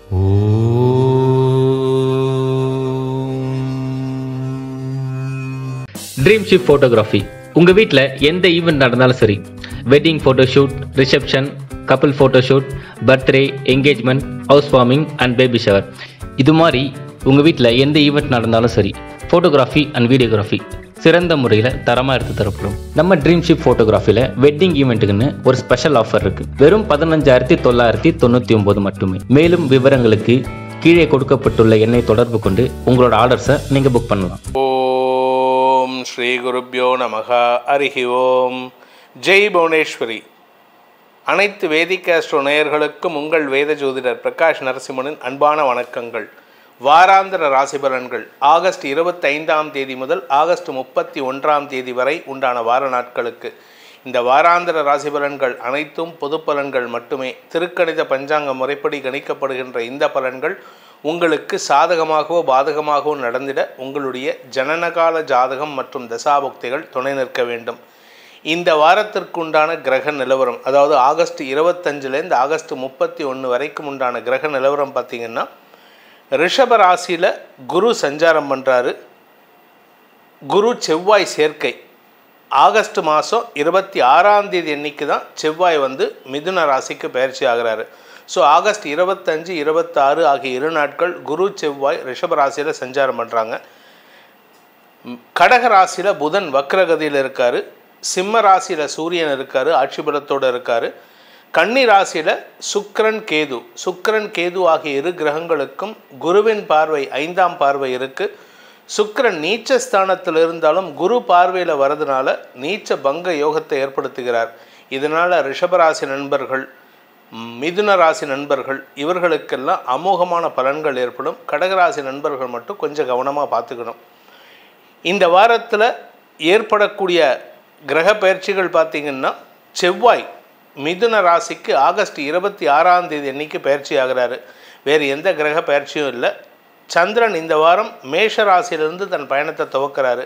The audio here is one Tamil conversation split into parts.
ட்ரீம் ஷிப் ஃபோட்டோகிராஃபி உங்கள் வீட்டில் எந்த ஈவெண்ட் நடந்தாலும் சரி wedding photoshoot reception couple photoshoot birthday engagement house warming and baby shower இது மாதிரி உங்கள் வீட்டில் எந்த ஈவெண்ட் நடந்தாலும் சரி ஃபோட்டோகிராஃபி அண்ட் வீடியோகிராஃபி சிறந்த முறையில் தரமாக எடுத்து தரப்படும் நம்ம ட்ரீம் ஷிப் ஃபோட்டோகிராஃபியில் வெட்டிங் ஈவெண்ட்டுக்குன்னு ஒரு ஸ்பெஷல் ஆஃபர் இருக்குது வெறும் பதினஞ்சாயிரத்தி தொள்ளாயிரத்தி தொண்ணூற்றி ஒம்பது மட்டுமே மேலும் விவரங்களுக்கு கீழே கொடுக்கப்பட்டுள்ள எண்ணை தொடர்பு கொண்டு உங்களோட ஆர்டர்ஸை நீங்கள் புக் பண்ணலாம் ஓம் ஸ்ரீ குருப்யோ நமக ஹரிஹி ஓம் ஜெய் புவனேஸ்வரி அனைத்து வேதிக் ஆஸ்ட்ரோ நேயர்களுக்கும் உங்கள் வேத ஜோதிடர் பிரகாஷ் நரசிம்மனின் அன்பான வணக்கங்கள் வாராந்திர ராசி பலன்கள் ஆகஸ்ட் இருபத்தைந்தாம் தேதி முதல் ஆகஸ்ட் முப்பத்தி ஒன்றாம் தேதி வரை உண்டான வார நாட்களுக்கு இந்த வாராந்திர ராசி பலன்கள் அனைத்தும் பொது பலன்கள் மட்டுமே திருக்கணித பஞ்சாங்க முறைப்படி கணிக்கப்படுகின்ற இந்த பலன்கள் உங்களுக்கு சாதகமாகவோ பாதகமாகவோ நடந்திட உங்களுடைய ஜனனகால ஜாதகம் மற்றும் தசாபுக்திகள் துணை நிற்க வேண்டும் இந்த வாரத்திற்குண்டான கிரக நிலவரம் அதாவது ஆகஸ்ட் இருபத்தஞ்சிலேருந்து ஆகஸ்ட் முப்பத்தி ஒன்று வரைக்கும் உண்டான கிரக நிலவரம் பார்த்திங்கன்னா ரிஷப ராசியில் குரு சஞ்சாரம் பண்ணுறாரு குரு செவ்வாய் சேர்க்கை ஆகஸ்ட் மாதம் இருபத்தி ஆறாம் தேதி அன்னைக்கு தான் செவ்வாய் வந்து மிதுன ராசிக்கு பயிற்சி ஆகிறாரு ஸோ ஆகஸ்ட் இருபத்தஞ்சு இருபத்தாறு ஆகிய இரு நாட்கள் குரு செவ்வாய் ரிஷப ராசியில் சஞ்சாரம் பண்ணுறாங்க கடக ராசியில் புதன் வக்ரகதியில் இருக்கார் சிம்ம ராசியில் சூரியன் இருக்கார் ஆட்சி பலத்தோடு இருக்கார் கன்னி ராசியில் சுக்கிரன் கேது சுக்கிரன் கேது ஆகிய இரு கிரகங்களுக்கும் குருவின் பார்வை ஐந்தாம் பார்வை இருக்குது சுக்கிரன் நீச்ச ஸ்தானத்தில் இருந்தாலும் குரு பார்வையில் வரதுனால நீச்ச பங்க யோகத்தை ஏற்படுத்துகிறார் இதனால் ரிஷபராசி நண்பர்கள் மிதுன ராசி நண்பர்கள் இவர்களுக்கெல்லாம் அமோகமான பலன்கள் ஏற்படும் கடகராசி நண்பர்கள் மட்டும் கொஞ்சம் கவனமாக பார்த்துக்கணும் இந்த வாரத்தில் ஏற்படக்கூடிய கிரக பயிற்சிகள் பார்த்திங்கன்னா செவ்வாய் மிதுன ராசிக்கு ஆகஸ்ட் இருபத்தி ஆறாம் தேதி அன்னைக்கு பயிற்சி ஆகிறாரு வேறு எந்த கிரக பயிற்சியும் இல்லை சந்திரன் இந்த வாரம் மேஷ ராசியிலிருந்து தன் பயணத்தை துவக்கிறாரு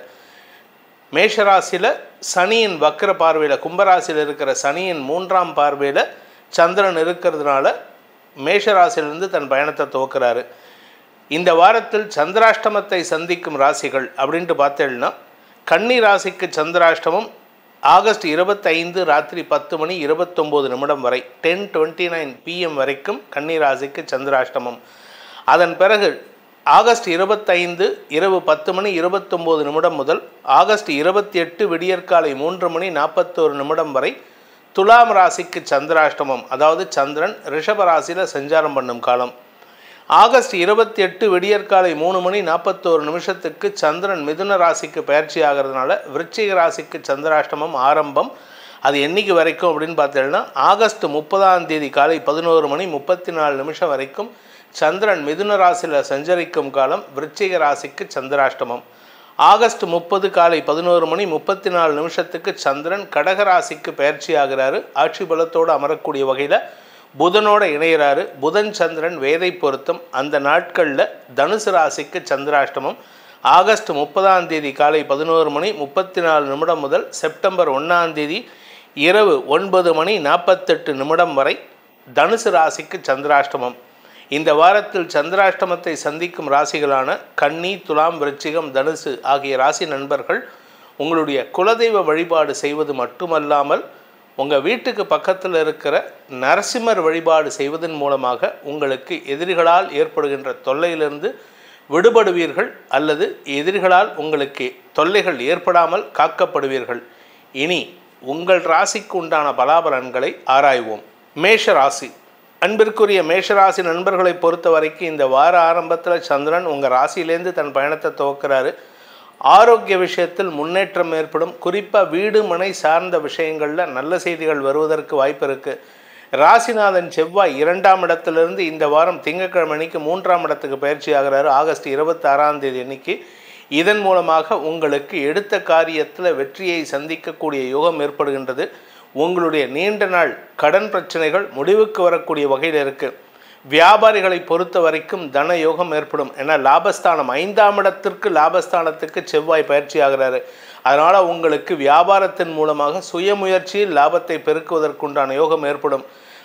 மேஷராசியில் சனியின் வக்கர பார்வையில் கும்பராசியில் இருக்கிற சனியின் மூன்றாம் பார்வையில் சந்திரன் இருக்கிறதுனால மேஷராசியிலிருந்து தன் பயணத்தை துவக்கிறாரு இந்த வாரத்தில் சந்திராஷ்டமத்தை சந்திக்கும் ராசிகள் அப்படின்ட்டு பார்த்தேன்னா கன்னி ராசிக்கு சந்திராஷ்டமம் ஆகஸ்ட் இருபத்தைந்து ராத்திரி பத்து மணி இருபத்தொம்போது நிமிடம் வரை டென் டுவெண்ட்டி நைன் பிஎம் வரைக்கும் கன்னி ராசிக்கு சந்திராஷ்டமம் அதன் பிறகு ஆகஸ்ட் இருபத்தைந்து இரவு பத்து மணி இருபத்தொம்போது நிமிடம் முதல் ஆகஸ்ட் இருபத்தி எட்டு விடியற்காலை மூன்று மணி நாற்பத்தோரு நிமிடம் வரை துலாம் ராசிக்கு சந்திராஷ்டமம் அதாவது சந்திரன் ரிஷப ராசியில் சஞ்சாரம் பண்ணும் காலம் ஆகஸ்ட் இருபத்தி எட்டு விடியற்காலை மூணு மணி நாற்பத்தோரு நிமிஷத்துக்கு சந்திரன் மிதுன ராசிக்கு பயிற்சி ஆகிறதுனால விருச்சிக ராசிக்கு சந்திராஷ்டமம் ஆரம்பம் அது என்னைக்கு வரைக்கும் அப்படின்னு பார்த்தீங்கன்னா ஆகஸ்ட் முப்பதாம் தேதி காலை பதினோரு மணி முப்பத்தி நாலு நிமிஷம் வரைக்கும் சந்திரன் மிதுன ராசியில் சஞ்சரிக்கும் காலம் விருச்சிக ராசிக்கு சந்திராஷ்டமம் ஆகஸ்ட் முப்பது காலை பதினோரு மணி முப்பத்தி நாலு நிமிஷத்துக்கு சந்திரன் கடக ராசிக்கு பயிற்சி ஆகிறாரு ஆட்சி பலத்தோடு அமரக்கூடிய வகையில் புதனோட இணையிறாரு புதன் சந்திரன் வேதை பொருத்தம் அந்த நாட்களில் தனுசு ராசிக்கு சந்திராஷ்டமம் ஆகஸ்ட் முப்பதாம் தேதி காலை பதினோரு மணி முப்பத்தி நாலு நிமிடம் முதல் செப்டம்பர் ஒன்றாம் தேதி இரவு ஒன்பது மணி நாற்பத்தெட்டு நிமிடம் வரை தனுசு ராசிக்கு சந்திராஷ்டமம் இந்த வாரத்தில் சந்திராஷ்டமத்தை சந்திக்கும் ராசிகளான கன்னி துலாம் விருச்சிகம் தனுசு ஆகிய ராசி நண்பர்கள் உங்களுடைய குலதெய்வ வழிபாடு செய்வது மட்டுமல்லாமல் உங்கள் வீட்டுக்கு பக்கத்தில் இருக்கிற நரசிம்மர் வழிபாடு செய்வதன் மூலமாக உங்களுக்கு எதிரிகளால் ஏற்படுகின்ற தொல்லையிலிருந்து விடுபடுவீர்கள் அல்லது எதிரிகளால் உங்களுக்கு தொல்லைகள் ஏற்படாமல் காக்கப்படுவீர்கள் இனி உங்கள் ராசிக்கு உண்டான பலாபலன்களை ஆராய்வோம் மேஷ ராசி அன்பிற்குரிய மேஷராசி நண்பர்களை பொறுத்த வரைக்கும் இந்த வார ஆரம்பத்தில் சந்திரன் உங்கள் ராசியிலேருந்து தன் பயணத்தை துவக்கிறாரு ஆரோக்கிய விஷயத்தில் முன்னேற்றம் ஏற்படும் குறிப்பாக வீடு மனை சார்ந்த விஷயங்களில் நல்ல செய்திகள் வருவதற்கு வாய்ப்பு இருக்குது ராசிநாதன் செவ்வாய் இரண்டாம் இடத்திலிருந்து இந்த வாரம் திங்கட்கிழமை அன்னைக்கு மூன்றாம் இடத்துக்கு பயிற்சி ஆகிறாரு ஆகஸ்ட் இருபத்தாறாம் தேதி அன்னைக்கு இதன் மூலமாக உங்களுக்கு எடுத்த காரியத்தில் வெற்றியை சந்திக்கக்கூடிய யோகம் ஏற்படுகின்றது உங்களுடைய நீண்ட நாள் கடன் பிரச்சனைகள் முடிவுக்கு வரக்கூடிய வகையில் இருக்குது வியாபாரிகளை பொறுத்த வரைக்கும் தன யோகம் ஏற்படும் ஏன்னா லாபஸ்தானம் ஐந்தாம் இடத்திற்கு லாபஸ்தானத்துக்கு செவ்வாய் பயிற்சி ஆகிறாரு அதனால் உங்களுக்கு வியாபாரத்தின் மூலமாக சுயமுயற்சியில் லாபத்தை பெருக்குவதற்குண்டான யோகம் ஏற்படும்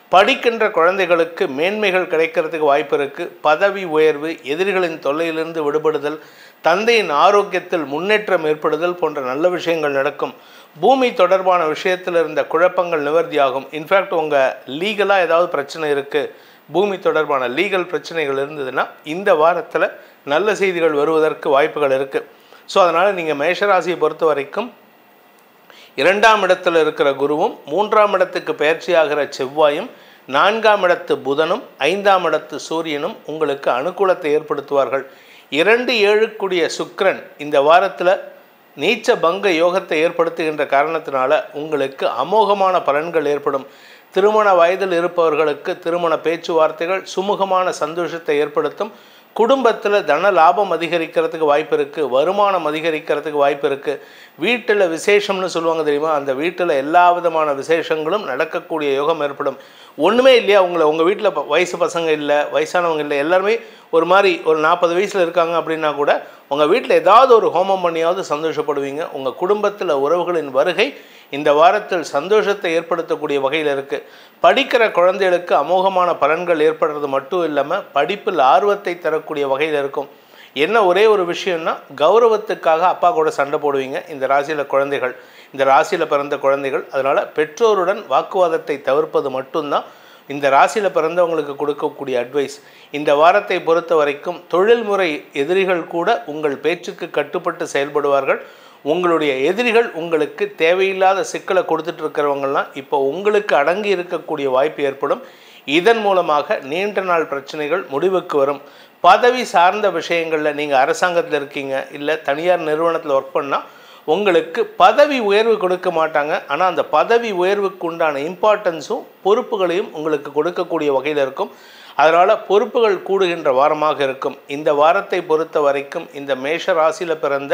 படிக்கின்ற குழந்தைகளுக்கு மேன்மைகள் கிடைக்கிறதுக்கு வாய்ப்பு இருக்குது பதவி உயர்வு எதிரிகளின் தொல்லையிலிருந்து விடுபடுதல் தந்தையின் ஆரோக்கியத்தில் முன்னேற்றம் ஏற்படுதல் போன்ற நல்ல விஷயங்கள் நடக்கும் பூமி தொடர்பான விஷயத்தில் இருந்த குழப்பங்கள் நிவர்த்தியாகும் இன்ஃபேக்ட் உங்கள் லீகலாக ஏதாவது பிரச்சனை இருக்குது பூமி தொடர்பான லீகல் பிரச்சனைகள் இருந்ததுன்னா இந்த வாரத்தில் நல்ல செய்திகள் வருவதற்கு வாய்ப்புகள் இருக்குது ஸோ அதனால் நீங்கள் மேஷராசியை பொறுத்த வரைக்கும் இரண்டாம் இடத்தில் இருக்கிற குருவும் மூன்றாம் இடத்துக்கு பயிற்சியாகிற செவ்வாயும் நான்காம் இடத்து புதனும் ஐந்தாம் இடத்து சூரியனும் உங்களுக்கு அனுகூலத்தை ஏற்படுத்துவார்கள் இரண்டு ஏழுக்குடிய சுக்கிரன் இந்த வாரத்தில் நீச்ச பங்க யோகத்தை ஏற்படுத்துகின்ற காரணத்தினால உங்களுக்கு அமோகமான பலன்கள் ஏற்படும் திருமண வயதில் இருப்பவர்களுக்கு திருமண பேச்சுவார்த்தைகள் சுமூகமான சந்தோஷத்தை ஏற்படுத்தும் குடும்பத்தில் தன லாபம் அதிகரிக்கிறதுக்கு வாய்ப்பு இருக்குது வருமானம் அதிகரிக்கிறதுக்கு வாய்ப்பு இருக்குது வீட்டில் விசேஷம்னு சொல்லுவாங்க தெரியுமா அந்த வீட்டில் எல்லா விதமான விசேஷங்களும் நடக்கக்கூடிய யோகம் ஏற்படும் ஒன்றுமே இல்லையா உங்களை உங்கள் வீட்டில் ப- வயசு பசங்க இல்லை வயசானவங்க இல்லை எல்லாருமே ஒரு மாதிரி ஒரு நாற்பது வயசில் இருக்காங்க அப்படின்னா கூட உங்கள் வீட்டில் ஏதாவது ஒரு ஹோமம் பண்ணியாவது சந்தோஷப்படுவீங்க உங்கள் குடும்பத்தில் உறவுகளின் வருகை இந்த வாரத்தில் சந்தோஷத்தை ஏற்படுத்தக்கூடிய வகையில் இருக்குது படிக்கிற குழந்தைகளுக்கு அமோகமான பலன்கள் ஏற்படுறது மட்டும் இல்லாமல் படிப்பில் ஆர்வத்தை தரக்கூடிய வகையில் இருக்கும் என்ன ஒரே ஒரு விஷயம்னா கௌரவத்துக்காக அப்பா கூட சண்டை போடுவீங்க இந்த ராசியில் குழந்தைகள் இந்த ராசியில் பிறந்த குழந்தைகள் அதனால் பெற்றோருடன் வாக்குவாதத்தை தவிர்ப்பது மட்டும்தான் இந்த ராசியில் பிறந்தவங்களுக்கு கொடுக்கக்கூடிய அட்வைஸ் இந்த வாரத்தை பொறுத்த வரைக்கும் தொழில்முறை எதிரிகள் கூட உங்கள் பேச்சுக்கு கட்டுப்பட்டு செயல்படுவார்கள் உங்களுடைய எதிரிகள் உங்களுக்கு தேவையில்லாத சிக்கலை கொடுத்துட்டு இருக்கிறவங்கலாம் இப்போ உங்களுக்கு அடங்கி இருக்கக்கூடிய வாய்ப்பு ஏற்படும் இதன் மூலமாக நீண்ட நாள் பிரச்சனைகள் முடிவுக்கு வரும் பதவி சார்ந்த விஷயங்களில் நீங்கள் அரசாங்கத்தில் இருக்கீங்க இல்லை தனியார் நிறுவனத்தில் ஒர்க் பண்ணால் உங்களுக்கு பதவி உயர்வு கொடுக்க மாட்டாங்க ஆனால் அந்த பதவி உயர்வுக்கு உண்டான இம்பார்ட்டன்ஸும் பொறுப்புகளையும் உங்களுக்கு கொடுக்கக்கூடிய வகையில் இருக்கும் அதனால் பொறுப்புகள் கூடுகின்ற வாரமாக இருக்கும் இந்த வாரத்தை பொறுத்த வரைக்கும் இந்த மேஷ ராசியில் பிறந்த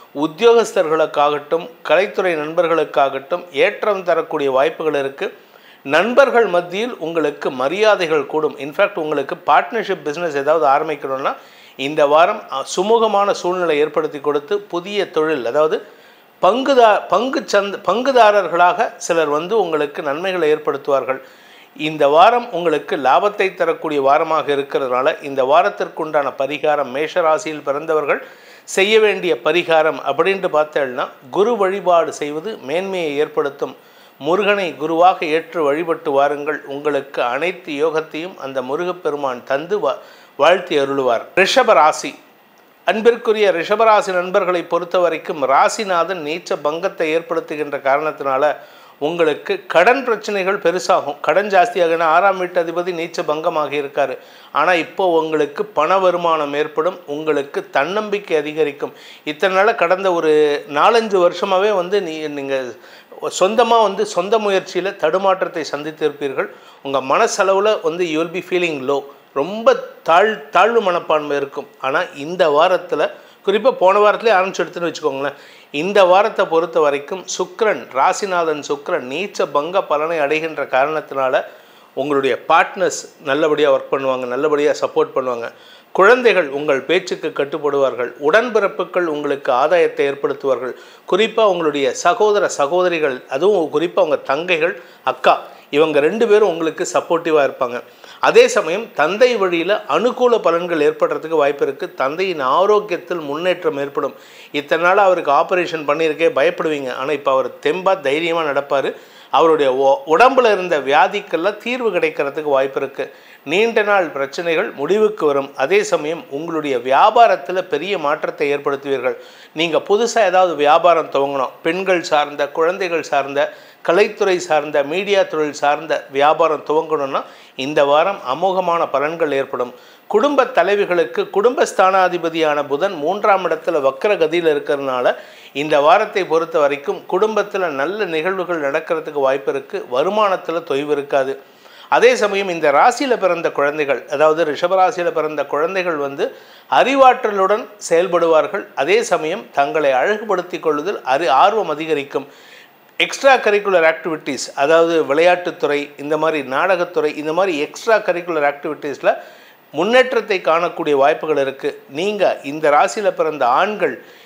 உத்தியோகஸ்தர்களுக்காகட்டும் கலைத்துறை நண்பர்களுக்காகட்டும் ஏற்றம் தரக்கூடிய வாய்ப்புகள் இருக்குது நண்பர்கள் மத்தியில் உங்களுக்கு மரியாதைகள் கூடும் இன்ஃபேக்ட் உங்களுக்கு பார்ட்னர்ஷிப் பிஸ்னஸ் ஏதாவது ஆரம்பிக்கணும்னா இந்த வாரம் அஹ், சுமூகமான சூழ்நிலை ஏற்படுத்தி கொடுத்து புதிய தொழில் அதாவது பங்குதா பங்கு சந்த் பங்குதாரர்களாக சிலர் வந்து உங்களுக்கு நன்மைகளை ஏற்படுத்துவார்கள் இந்த வாரம் உங்களுக்கு லாபத்தை தரக்கூடிய வாரமாக இருக்கிறதுனால இந்த வாரத்திற்குண்டான பரிகாரம் மேஷ ராசியில் பிறந்தவர்கள் செய்ய வேண்டிய பரிகாரம் அப்படின்ட்டு பார்த்தேன்னா குரு வழிபாடு செய்வது மேன்மையை ஏற்படுத்தும் முருகனை குருவாக ஏற்று வழிபட்டு வாருங்கள் உங்களுக்கு அனைத்து யோகத்தையும் அந்த முருகப்பெருமான் தந்து வா வாழ்த்தி அருளுவார் ரிஷப ராசி அன்பிற்குரிய ரிஷபராசி நண்பர்களை பொறுத்த வரைக்கும் ராசிநாதன் நீச்ச பங்கத்தை ஏற்படுத்துகின்ற காரணத்தினால உங்களுக்கு கடன் பிரச்சனைகள் பெருசாகும் கடன் ஜாஸ்தியாகினா ஆறாம் வீட்டு அதிபதி நீச்ச பங்கமாகி இருக்காரு ஆனால் இப்போ உங்களுக்கு பண வருமானம் ஏற்படும் உங்களுக்கு தன்னம்பிக்கை அதிகரிக்கும் இத்தனை நாள் கடந்த ஒரு நாலஞ்சு வருஷமாகவே வந்து நீ நீங்கள் சொந்தமாக வந்து சொந்த முயற்சியில் தடுமாற்றத்தை சந்தித்திருப்பீர்கள் உங்கள் மனசளவில் வந்து you will be feeling low ரொம்ப தாழ் தாழ்வு மனப்பான்மை இருக்கும் ஆனால் இந்த வாரத்தில் குறிப்பாக போன வாரத்திலே ஆரம்பிச்சு எடுத்துன்னு வச்சுக்கோங்களேன் இந்த வாரத்தை பொறுத்த வரைக்கும் சுக்கிரன் ராசிநாதன் சுக்கிரன் நீச்ச பங்க பலனை அடைகின்ற காரணத்தினால உங்களுடைய பார்ட்னர்ஸ் நல்லபடியாக ஒர்க் பண்ணுவாங்க நல்லபடியாக சப்போர்ட் பண்ணுவாங்க குழந்தைகள் உங்கள் பேச்சுக்கு கட்டுப்படுவார்கள் உடன்பிறப்புகள் உங்களுக்கு ஆதாயத்தை ஏற்படுத்துவார்கள் குறிப்பாக உங்களுடைய சகோதர சகோதரிகள் அதுவும் குறிப்பாக உங்கள் தங்கைகள் அக்கா இவங்க ரெண்டு பேரும் உங்களுக்கு சப்போர்ட்டிவாக இருப்பாங்க அதே சமயம் தந்தை வழியில் அனுகூல பலன்கள் ஏற்படுறதுக்கு வாய்ப்பு இருக்குது தந்தையின் ஆரோக்கியத்தில் முன்னேற்றம் ஏற்படும் இத்தனை நாள் அவருக்கு ஆப்ரேஷன் பண்ணியிருக்கே பயப்படுவீங்க ஆனால் இப்போ அவர் தெம்பாக தைரியமாக நடப்பார் அவருடைய ஒ- உடம்புல இருந்த வியாதிக்கெல்லாம் தீர்வு கிடைக்கிறதுக்கு வாய்ப்பு இருக்குது நீண்ட நாள் பிரச்சனைகள் முடிவுக்கு வரும் அதே சமயம் உங்களுடைய வியாபாரத்தில் பெரிய மாற்றத்தை ஏற்படுத்துவீர்கள் நீங்கள் புதுசாக ஏதாவது வியாபாரம் துவங்கணும் பெண்கள் சார்ந்த குழந்தைகள் சார்ந்த கலைத்துறை சார்ந்த மீடியா தொழில் சார்ந்த வியாபாரம் துவங்கணும்னா இந்த வாரம் அமோகமான பலன்கள் ஏற்படும் குடும்ப தலைவிகளுக்கு குடும்பஸ்தானாதிபதியான புதன் மூன்றாம் இடத்துல வக்கர கதியில் இருக்கிறதுனால இந்த வாரத்தை பொறுத்த வரைக்கும் குடும்பத்தில் நல்ல நிகழ்வுகள் நடக்கிறதுக்கு வாய்ப்பு இருக்குது வருமானத்தில் தொய்வு இருக்காது அதே சமயம் இந்த ராசியில் பிறந்த குழந்தைகள் அதாவது ரிஷபராசியில் பிறந்த குழந்தைகள் வந்து அறிவாற்றலுடன் செயல்படுவார்கள் அதே சமயம் தங்களை அழகுபடுத்திக் கொள்வதில் அறி ஆர்வம் அதிகரிக்கும் எக்ஸ்ட்ரா கரிக்குலர் ஆக்டிவிட்டீஸ் அதாவது விளையாட்டுத்துறை இந்த மாதிரி நாடகத்துறை இந்த மாதிரி எக்ஸ்ட்ரா கரிக்குலர் ஆக்டிவிட்டீஸில் முன்னேற்றத்தை காணக்கூடிய வாய்ப்புகள் இருக்குது நீங்கள் இந்த ராசியில் பிறந்த ஆண்கள்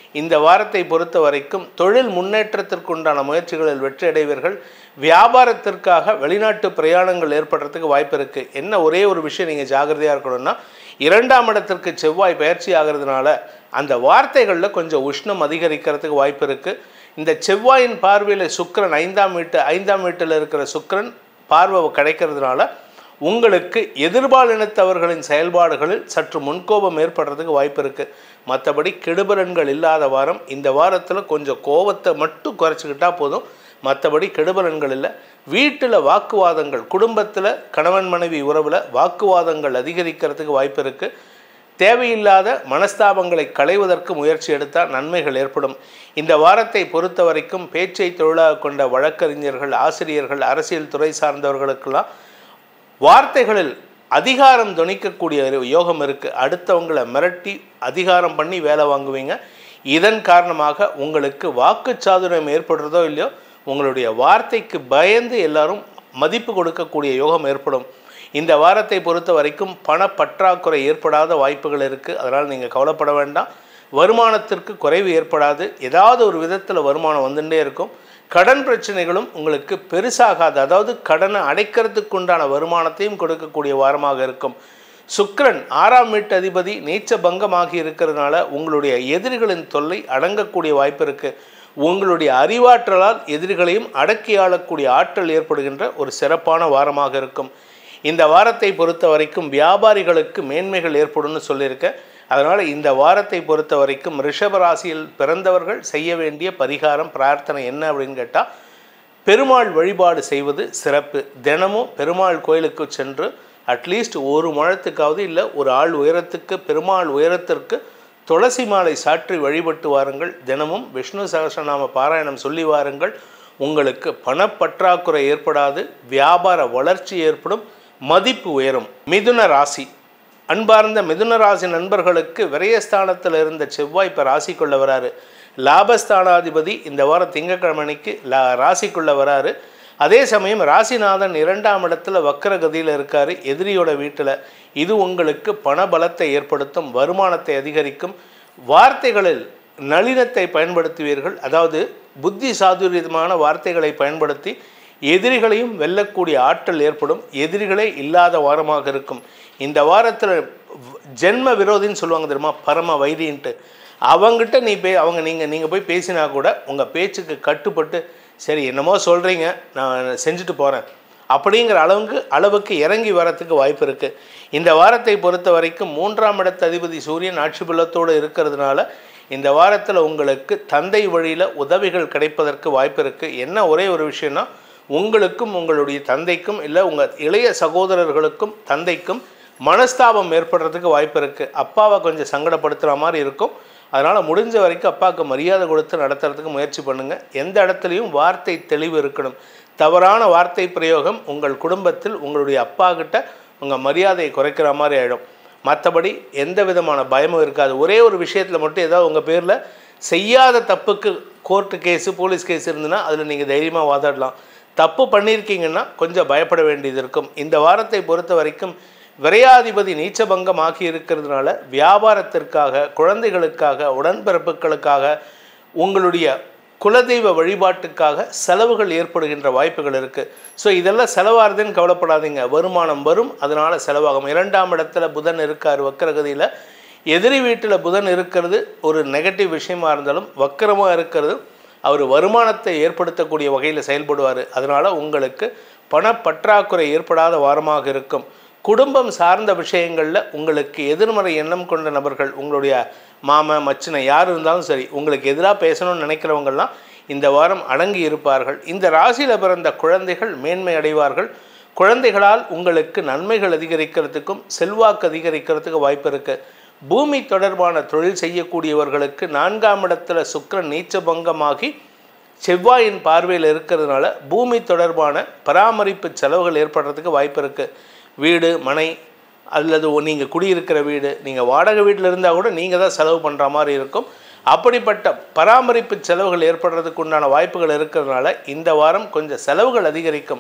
இந்த வாரத்தை பொறுத்த வரைக்கும் தொழில் முன்னேற்றத்திற்குண்டான முயற்சிகளில் வெற்றி அடைவீர்கள் வியாபாரத்திற்காக வெளிநாட்டு பிரயாணங்கள் ஏற்படுறதுக்கு வாய்ப்பு இருக்குது என்ன ஒரே ஒரு விஷயம் நீங்கள் ஜாகிரதையாக இருக்கணும்னா இரண்டாம் இடத்திற்கு செவ்வாய் பயிற்சி ஆகிறதுனால அந்த வார்த்தைகளில் கொஞ்சம் உஷ்ணம் அதிகரிக்கிறதுக்கு வாய்ப்பு இருக்குது இந்த செவ்வாயின் பார்வையில் சுக்கிரன் ஐந்தாம் வீட்டு ஐந்தாம் வீட்டில் இருக்கிற சுக்கிரன் பார்வை கிடைக்கிறதுனால உங்களுக்கு எதிர்பாலினத்தவர்களின் செயல்பாடுகளில் சற்று முன்கோபம் ஏற்படுறதுக்கு வாய்ப்பு இருக்குது மற்றபடி கெடுபலன்கள் இல்லாத வாரம் இந்த வாரத்தில் கொஞ்சம் கோபத்தை மட்டும் குறைச்சிக்கிட்டா போதும் மற்றபடி கெடுபலன்கள் இல்லை வீட்டில் வாக்குவாதங்கள் குடும்பத்தில் கணவன் மனைவி உறவில் வாக்குவாதங்கள் அதிகரிக்கிறதுக்கு வாய்ப்பு இருக்குது தேவையில்லாத மனஸ்தாபங்களை களைவதற்கு முயற்சி எடுத்தால் நன்மைகள் ஏற்படும் இந்த வாரத்தை பொறுத்த வரைக்கும் பேச்சை தொழிலாக கொண்ட வழக்கறிஞர்கள் ஆசிரியர்கள் அரசியல் துறை சார்ந்தவர்களுக்கெல்லாம் வார்த்தைகளில் அதிகாரம் துணிக்கக்கூடிய ஒரு யோகம் இருக்குது அடுத்தவங்களை மிரட்டி அதிகாரம் பண்ணி வேலை வாங்குவீங்க இதன் காரணமாக உங்களுக்கு வாக்குச்சாதுரியம் ஏற்படுறதோ இல்லையோ உங்களுடைய வார்த்தைக்கு பயந்து எல்லாரும் மதிப்பு கொடுக்கக்கூடிய யோகம் ஏற்படும் இந்த வாரத்தை பொறுத்த வரைக்கும் பண பற்றாக்குறை ஏற்படாத வாய்ப்புகள் இருக்குது அதனால் நீங்கள் கவலைப்பட வேண்டாம் வருமானத்திற்கு குறைவு ஏற்படாது ஏதாவது ஒரு விதத்தில் வருமானம் வந்துட்டே இருக்கும் கடன் பிரச்சனைகளும் உங்களுக்கு பெருசாகாது அதாவது கடனை அடைக்கிறதுக்கு உண்டான வருமானத்தையும் கொடுக்கக்கூடிய வாரமாக இருக்கும் சுக்கிரன் ஆறாம் வீட்டு அதிபதி நீச்ச பங்கமாகி இருக்கிறதுனால உங்களுடைய எதிரிகளின் தொல்லை அடங்கக்கூடிய வாய்ப்பு இருக்குது உங்களுடைய அறிவாற்றலால் எதிரிகளையும் அடக்கி ஆளக்கூடிய ஆற்றல் ஏற்படுகின்ற ஒரு சிறப்பான வாரமாக இருக்கும் இந்த வாரத்தை பொறுத்த வரைக்கும் வியாபாரிகளுக்கு மேன்மைகள் ஏற்படும்னு சொல்லியிருக்கேன் அதனால் இந்த வாரத்தை பொறுத்த வரைக்கும் ரிஷப ராசியில் பிறந்தவர்கள் செய்ய வேண்டிய பரிகாரம் பிரார்த்தனை என்ன அப்படின்னு கேட்டால் பெருமாள் வழிபாடு செய்வது சிறப்பு தினமும் பெருமாள் கோயிலுக்கு சென்று அட்லீஸ்ட் ஒரு முழத்துக்காவது இல்லை ஒரு ஆள் உயரத்துக்கு பெருமாள் உயரத்திற்கு துளசி மாலை சாற்றி வழிபட்டு வாருங்கள் தினமும் விஷ்ணு சகசநாம பாராயணம் சொல்லி வாருங்கள் உங்களுக்கு பணப்பற்றாக்குறை ஏற்படாது வியாபார வளர்ச்சி ஏற்படும் மதிப்பு உயரும் மிதுன ராசி அன்பார்ந்த மிதுன ராசி நண்பர்களுக்கு விரயஸ்தானத்தில் இருந்த செவ்வாய் இப்போ ராசிக்குள்ள வராரு லாபஸ்தானாதிபதி இந்த வாரம் திங்கக்கிழமைக்கு லா ராசிக்குள்ள வராரு அதே சமயம் ராசிநாதன் இரண்டாம் இடத்துல வக்கரகதியில் இருக்காரு எதிரியோட வீட்டில் இது உங்களுக்கு பணபலத்தை ஏற்படுத்தும் வருமானத்தை அதிகரிக்கும் வார்த்தைகளில் நளினத்தை பயன்படுத்துவீர்கள் அதாவது புத்தி சாதுரியமான வார்த்தைகளை பயன்படுத்தி எதிரிகளையும் வெல்லக்கூடிய ஆற்றல் ஏற்படும் எதிரிகளே இல்லாத வாரமாக இருக்கும் இந்த வாரத்தில் ஜென்ம விரோதின்னு சொல்லுவாங்க தெரியுமா பரம வைரின்ட்டு அவங்ககிட்ட நீ பே அவங்க நீங்கள் நீங்கள் போய் பேசினா கூட உங்கள் பேச்சுக்கு கட்டுப்பட்டு சரி என்னமோ சொல்கிறீங்க நான் செஞ்சுட்டு போகிறேன் அப்படிங்கிற அளவுக்கு அளவுக்கு இறங்கி வரத்துக்கு வாய்ப்பு இருக்குது இந்த வாரத்தை பொறுத்த வரைக்கும் மூன்றாம் இடத்து அதிபதி சூரியன் ஆட்சி பலத்தோடு இருக்கிறதுனால இந்த வாரத்தில் உங்களுக்கு தந்தை வழியில் உதவிகள் கிடைப்பதற்கு வாய்ப்பு இருக்குது என்ன ஒரே ஒரு விஷயம்னா உங்களுக்கும் உங்களுடைய தந்தைக்கும் இல்லை உங்கள் இளைய சகோதரர்களுக்கும் தந்தைக்கும் மனஸ்தாபம் ஏற்படுறதுக்கு வாய்ப்பு இருக்குது அப்பாவை கொஞ்சம் சங்கடப்படுத்துகிற மாதிரி இருக்கும் அதனால் முடிஞ்ச வரைக்கும் அப்பாவுக்கு மரியாதை கொடுத்து நடத்துறதுக்கு முயற்சி பண்ணுங்கள் எந்த இடத்துலையும் வார்த்தை தெளிவு இருக்கணும் தவறான வார்த்தை பிரயோகம் உங்கள் குடும்பத்தில் உங்களுடைய அப்பா கிட்ட உங்கள் மரியாதையை குறைக்கிற மாதிரி ஆகிடும் மற்றபடி எந்த விதமான பயமும் இருக்காது ஒரே ஒரு விஷயத்தில் மட்டும் ஏதாவது உங்கள் பேரில் செய்யாத தப்புக்கு கோர்ட்டு கேஸு போலீஸ் கேஸ் இருந்துன்னா அதில் நீங்கள் தைரியமாக வாதாடலாம் தப்பு பண்ணியிருக்கீங்கன்னா கொஞ்சம் பயப்பட வேண்டியது இருக்கும் இந்த வாரத்தை பொறுத்த வரைக்கும் விரையாதிபதி நீச்சபங்கம் ஆகி இருக்கிறதுனால வியாபாரத்திற்காக குழந்தைகளுக்காக உடன்பிறப்புகளுக்காக உங்களுடைய குலதெய்வ வழிபாட்டுக்காக செலவுகள் ஏற்படுகின்ற வாய்ப்புகள் இருக்குது ஸோ இதெல்லாம் செலவாகுதுன்னு கவலைப்படாதீங்க வருமானம் வரும் அதனால் செலவாகும் இரண்டாம் இடத்துல புதன் இருக்கார் வக்கரகதியில் எதிரி வீட்டில் புதன் இருக்கிறது ஒரு நெகட்டிவ் விஷயமா இருந்தாலும் வக்கரமாக இருக்கிறது அவர் வருமானத்தை ஏற்படுத்தக்கூடிய வகையில் செயல்படுவார் அதனால் உங்களுக்கு பணப்பற்றாக்குறை ஏற்படாத வாரமாக இருக்கும் குடும்பம் சார்ந்த விஷயங்களில் உங்களுக்கு எதிர்மறை எண்ணம் கொண்ட நபர்கள் உங்களுடைய மாமன் மச்சினை யார் இருந்தாலும் சரி உங்களுக்கு எதிராக பேசணும்னு நினைக்கிறவங்கெல்லாம் இந்த வாரம் அடங்கி இருப்பார்கள் இந்த ராசியில் பிறந்த குழந்தைகள் மேன்மை அடைவார்கள் குழந்தைகளால் உங்களுக்கு நன்மைகள் அதிகரிக்கிறதுக்கும் செல்வாக்கு அதிகரிக்கிறதுக்கு வாய்ப்பு இருக்குது பூமி தொடர்பான தொழில் செய்யக்கூடியவர்களுக்கு நான்காம் இடத்துல சுக்கிரன் நீச்சபங்கமாகி செவ்வாயின் பார்வையில் இருக்கிறதுனால பூமி தொடர்பான பராமரிப்பு செலவுகள் ஏற்படுறதுக்கு வாய்ப்பு இருக்குது வீடு மனை அல்லது நீங்கள் குடியிருக்கிற வீடு நீங்கள் வாடகை வீட்டில் இருந்தால் கூட நீங்கள் தான் செலவு பண்ணுற மாதிரி இருக்கும் அப்படிப்பட்ட பராமரிப்பு செலவுகள் ஏற்படுறதுக்கு உண்டான வாய்ப்புகள் இருக்கிறதுனால இந்த வாரம் கொஞ்சம் செலவுகள் அதிகரிக்கும்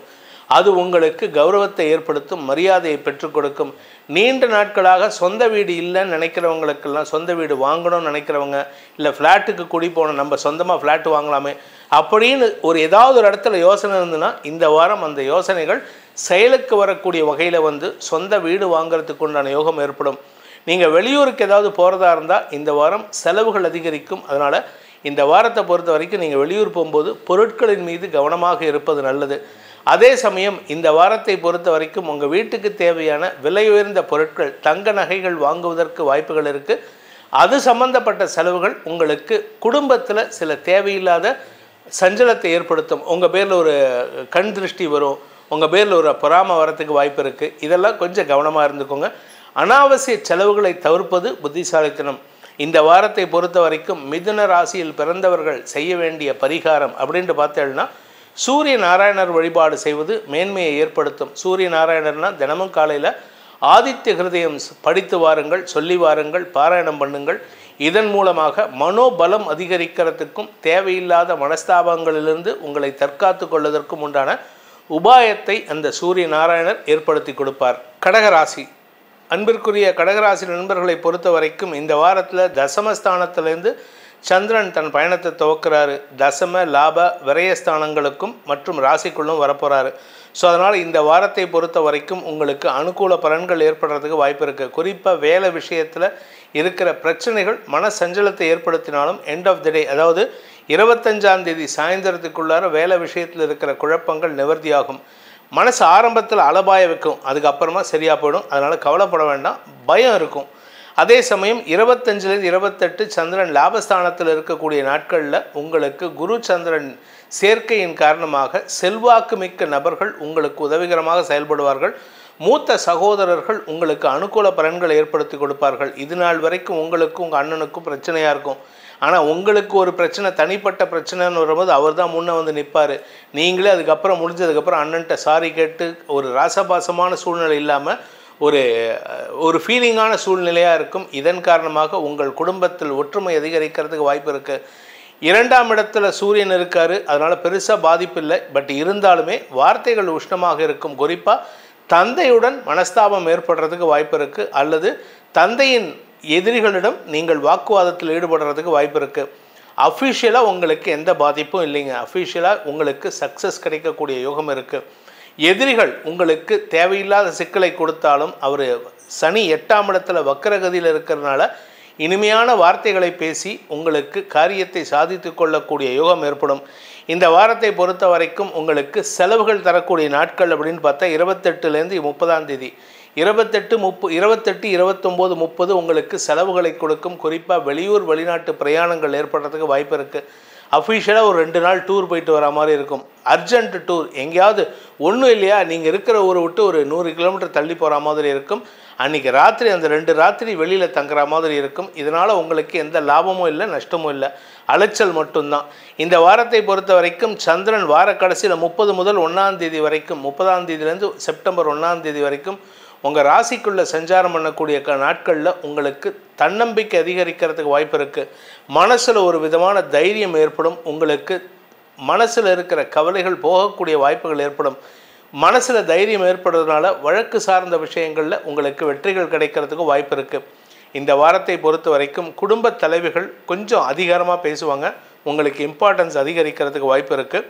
அது உங்களுக்கு கௌரவத்தை ஏற்படுத்தும் மரியாதையை பெற்றுக் கொடுக்கும் நீண்ட நாட்களாக சொந்த வீடு இல்லைன்னு நினைக்கிறவங்களுக்கெல்லாம் சொந்த வீடு வாங்கணும்னு நினைக்கிறவங்க இல்லை ஃப்ளாட்டுக்கு குடி போகணும் நம்ம சொந்தமாக ஃப்ளாட் வாங்கலாமே அப்படின்னு ஒரு ஏதாவது ஒரு இடத்துல யோசனை இருந்துன்னா இந்த வாரம் அந்த யோசனைகள் செயலுக்கு வரக்கூடிய வகையில் வந்து சொந்த வீடு வாங்குறதுக்கு உண்டான யோகம் ஏற்படும் நீங்கள் வெளியூருக்கு ஏதாவது போகிறதா இருந்தால் இந்த வாரம் செலவுகள் அதிகரிக்கும் அதனால் இந்த வாரத்தை பொறுத்த வரைக்கும் நீங்கள் வெளியூர் போகும்போது பொருட்களின் மீது கவனமாக இருப்பது நல்லது அதே சமயம் இந்த வாரத்தை பொறுத்த வரைக்கும் உங்கள் வீட்டுக்கு தேவையான விலை உயர்ந்த பொருட்கள் தங்க நகைகள் வாங்குவதற்கு வாய்ப்புகள் இருக்குது அது சம்பந்தப்பட்ட செலவுகள் உங்களுக்கு குடும்பத்தில் சில தேவையில்லாத சஞ்சலத்தை ஏற்படுத்தும் உங்கள் பேரில் ஒரு கண் திருஷ்டி வரும் உங்கள் பேரில் ஒரு பொறாமை வரத்துக்கு வாய்ப்பு இருக்குது இதெல்லாம் கொஞ்சம் கவனமாக இருந்துக்கோங்க அனாவசிய செலவுகளை தவிர்ப்பது புத்திசாலித்தனம் இந்த வாரத்தை பொறுத்த வரைக்கும் மிதுன ராசியில் பிறந்தவர்கள் செய்ய வேண்டிய பரிகாரம் அப்படின்ட்டு பார்த்தேன்னா சூரிய நாராயணர் வழிபாடு செய்வது மேன்மையை ஏற்படுத்தும் சூரிய நாராயணர்னா தினமும் காலையில் ஆதித்ய ஹிருதயம் படித்து வாருங்கள் சொல்லி வாருங்கள் பாராயணம் பண்ணுங்கள் இதன் மூலமாக மனோபலம் அதிகரிக்கிறதுக்கும் தேவையில்லாத மனஸ்தாபங்களிலிருந்து உங்களை தற்காத்து கொள்வதற்கும் உண்டான உபாயத்தை அந்த சூரிய நாராயணர் ஏற்படுத்தி கொடுப்பார் கடகராசி அன்பிற்குரிய கடகராசி நண்பர்களை பொறுத்த வரைக்கும் இந்த வாரத்தில் தசமஸ்தானத்திலேருந்து சந்திரன் தன் பயணத்தை துவக்கிறாரு தசம லாப விரயஸ்தானங்களுக்கும் மற்றும் ராசிக்குள்ளும் வரப்போகிறாரு ஸோ அதனால் இந்த வாரத்தை பொறுத்த வரைக்கும் உங்களுக்கு அனுகூல பலன்கள் ஏற்படுறதுக்கு வாய்ப்பு இருக்குது குறிப்பாக வேலை விஷயத்தில் இருக்கிற பிரச்சனைகள் மன சஞ்சலத்தை ஏற்படுத்தினாலும் எண்ட் ஆஃப் த டே அதாவது இருபத்தஞ்சாம் தேதி சாயந்தரத்துக்குள்ளார வேலை விஷயத்தில் இருக்கிற குழப்பங்கள் நிவர்த்தியாகும் மனசு ஆரம்பத்தில் அலபாய வைக்கும் அதுக்கப்புறமா சரியாக போயிடும் அதனால் கவலைப்பட வேண்டாம் பயம் இருக்கும் அதே சமயம் இருபத்தஞ்சிலேருந்து இருபத்தெட்டு சந்திரன் லாபஸ்தானத்தில் இருக்கக்கூடிய நாட்களில் உங்களுக்கு குரு சந்திரன் சேர்க்கையின் காரணமாக செல்வாக்கு மிக்க நபர்கள் உங்களுக்கு உதவிகரமாக செயல்படுவார்கள் மூத்த சகோதரர்கள் உங்களுக்கு அனுகூல பலன்களை ஏற்படுத்தி கொடுப்பார்கள் இது நாள் வரைக்கும் உங்களுக்கும் உங்கள் அண்ணனுக்கும் பிரச்சனையாக இருக்கும் ஆனால் உங்களுக்கு ஒரு பிரச்சனை தனிப்பட்ட பிரச்சனைன்னு வரும்போது அவர் தான் முன்னே வந்து நிற்பார் நீங்களே அதுக்கப்புறம் முடிஞ்சதுக்கப்புறம் அண்ணன்ட்ட சாரி கேட்டு ஒரு ராசபாசமான சூழ்நிலை இல்லாமல் ஒரு ஒரு ஃபீலிங்கான சூழ்நிலையாக இருக்கும் இதன் காரணமாக உங்கள் குடும்பத்தில் ஒற்றுமை அதிகரிக்கிறதுக்கு வாய்ப்பு இருக்குது இரண்டாம் இடத்துல சூரியன் இருக்கார் அதனால் பெருசாக பாதிப்பு இல்லை பட் இருந்தாலுமே வார்த்தைகள் உஷ்ணமாக இருக்கும் குறிப்பாக தந்தையுடன் மனஸ்தாபம் ஏற்படுறதுக்கு வாய்ப்பு இருக்குது அல்லது தந்தையின் எதிரிகளிடம் நீங்கள் வாக்குவாதத்தில் ஈடுபடுறதுக்கு வாய்ப்பு இருக்குது அஃபிஷியலாக உங்களுக்கு எந்த பாதிப்பும் இல்லைங்க அஃபிஷியலாக உங்களுக்கு சக்ஸஸ் கிடைக்கக்கூடிய யோகம் இருக்குது எதிரிகள் உங்களுக்கு தேவையில்லாத சிக்கலை கொடுத்தாலும் அவர் சனி எட்டாம் இடத்துல வக்கரகதியில் இருக்கிறதுனால இனிமையான வார்த்தைகளை பேசி உங்களுக்கு காரியத்தை சாதித்து கொள்ளக்கூடிய யோகம் ஏற்படும் இந்த வாரத்தை பொறுத்த வரைக்கும் உங்களுக்கு செலவுகள் தரக்கூடிய நாட்கள் அப்படின்னு பார்த்தா இருபத்தெட்டுலேருந்து முப்பதாம் தேதி இருபத்தெட்டு முப்பு இருபத்தெட்டு இருபத்தொம்போது முப்பது உங்களுக்கு செலவுகளை கொடுக்கும் குறிப்பாக வெளியூர் வெளிநாட்டு பிரயாணங்கள் ஏற்படுறதுக்கு வாய்ப்பு இருக்குது அஃபிஷியலாக ஒரு ரெண்டு நாள் டூர் போயிட்டு வர மாதிரி இருக்கும் அர்ஜென்ட் டூர் எங்கேயாவது ஒன்றும் இல்லையா நீங்கள் இருக்கிற ஊரை விட்டு ஒரு நூறு கிலோமீட்டர் தள்ளி போகிற மாதிரி இருக்கும் அன்றைக்கி ராத்திரி அந்த ரெண்டு ராத்திரி வெளியில் தங்குற மாதிரி இருக்கும் இதனால் உங்களுக்கு எந்த லாபமும் இல்லை நஷ்டமும் இல்லை அலைச்சல் மட்டும்தான் இந்த வாரத்தை பொறுத்த வரைக்கும் சந்திரன் வார கடைசியில் முப்பது முதல் ஒன்றாம் தேதி வரைக்கும் முப்பதாம் தேதியிலேருந்து செப்டம்பர் ஒன்றாம் தேதி வரைக்கும் உங்கள் ராசிக்குள்ளே சஞ்சாரம் பண்ணக்கூடிய க நாட்களில் உங்களுக்கு தன்னம்பிக்கை அதிகரிக்கிறதுக்கு வாய்ப்பு இருக்குது மனசில் ஒரு விதமான தைரியம் ஏற்படும் உங்களுக்கு மனசில் இருக்கிற கவலைகள் போகக்கூடிய வாய்ப்புகள் ஏற்படும் மனசில் தைரியம் ஏற்படுறதுனால வழக்கு சார்ந்த விஷயங்களில் உங்களுக்கு வெற்றிகள் கிடைக்கிறதுக்கு வாய்ப்பு இருக்குது இந்த வாரத்தை பொறுத்த வரைக்கும் குடும்ப தலைவிகள் கொஞ்சம் அதிகாரமாக பேசுவாங்க உங்களுக்கு இம்பார்ட்டன்ஸ் அதிகரிக்கிறதுக்கு வாய்ப்பு இருக்குது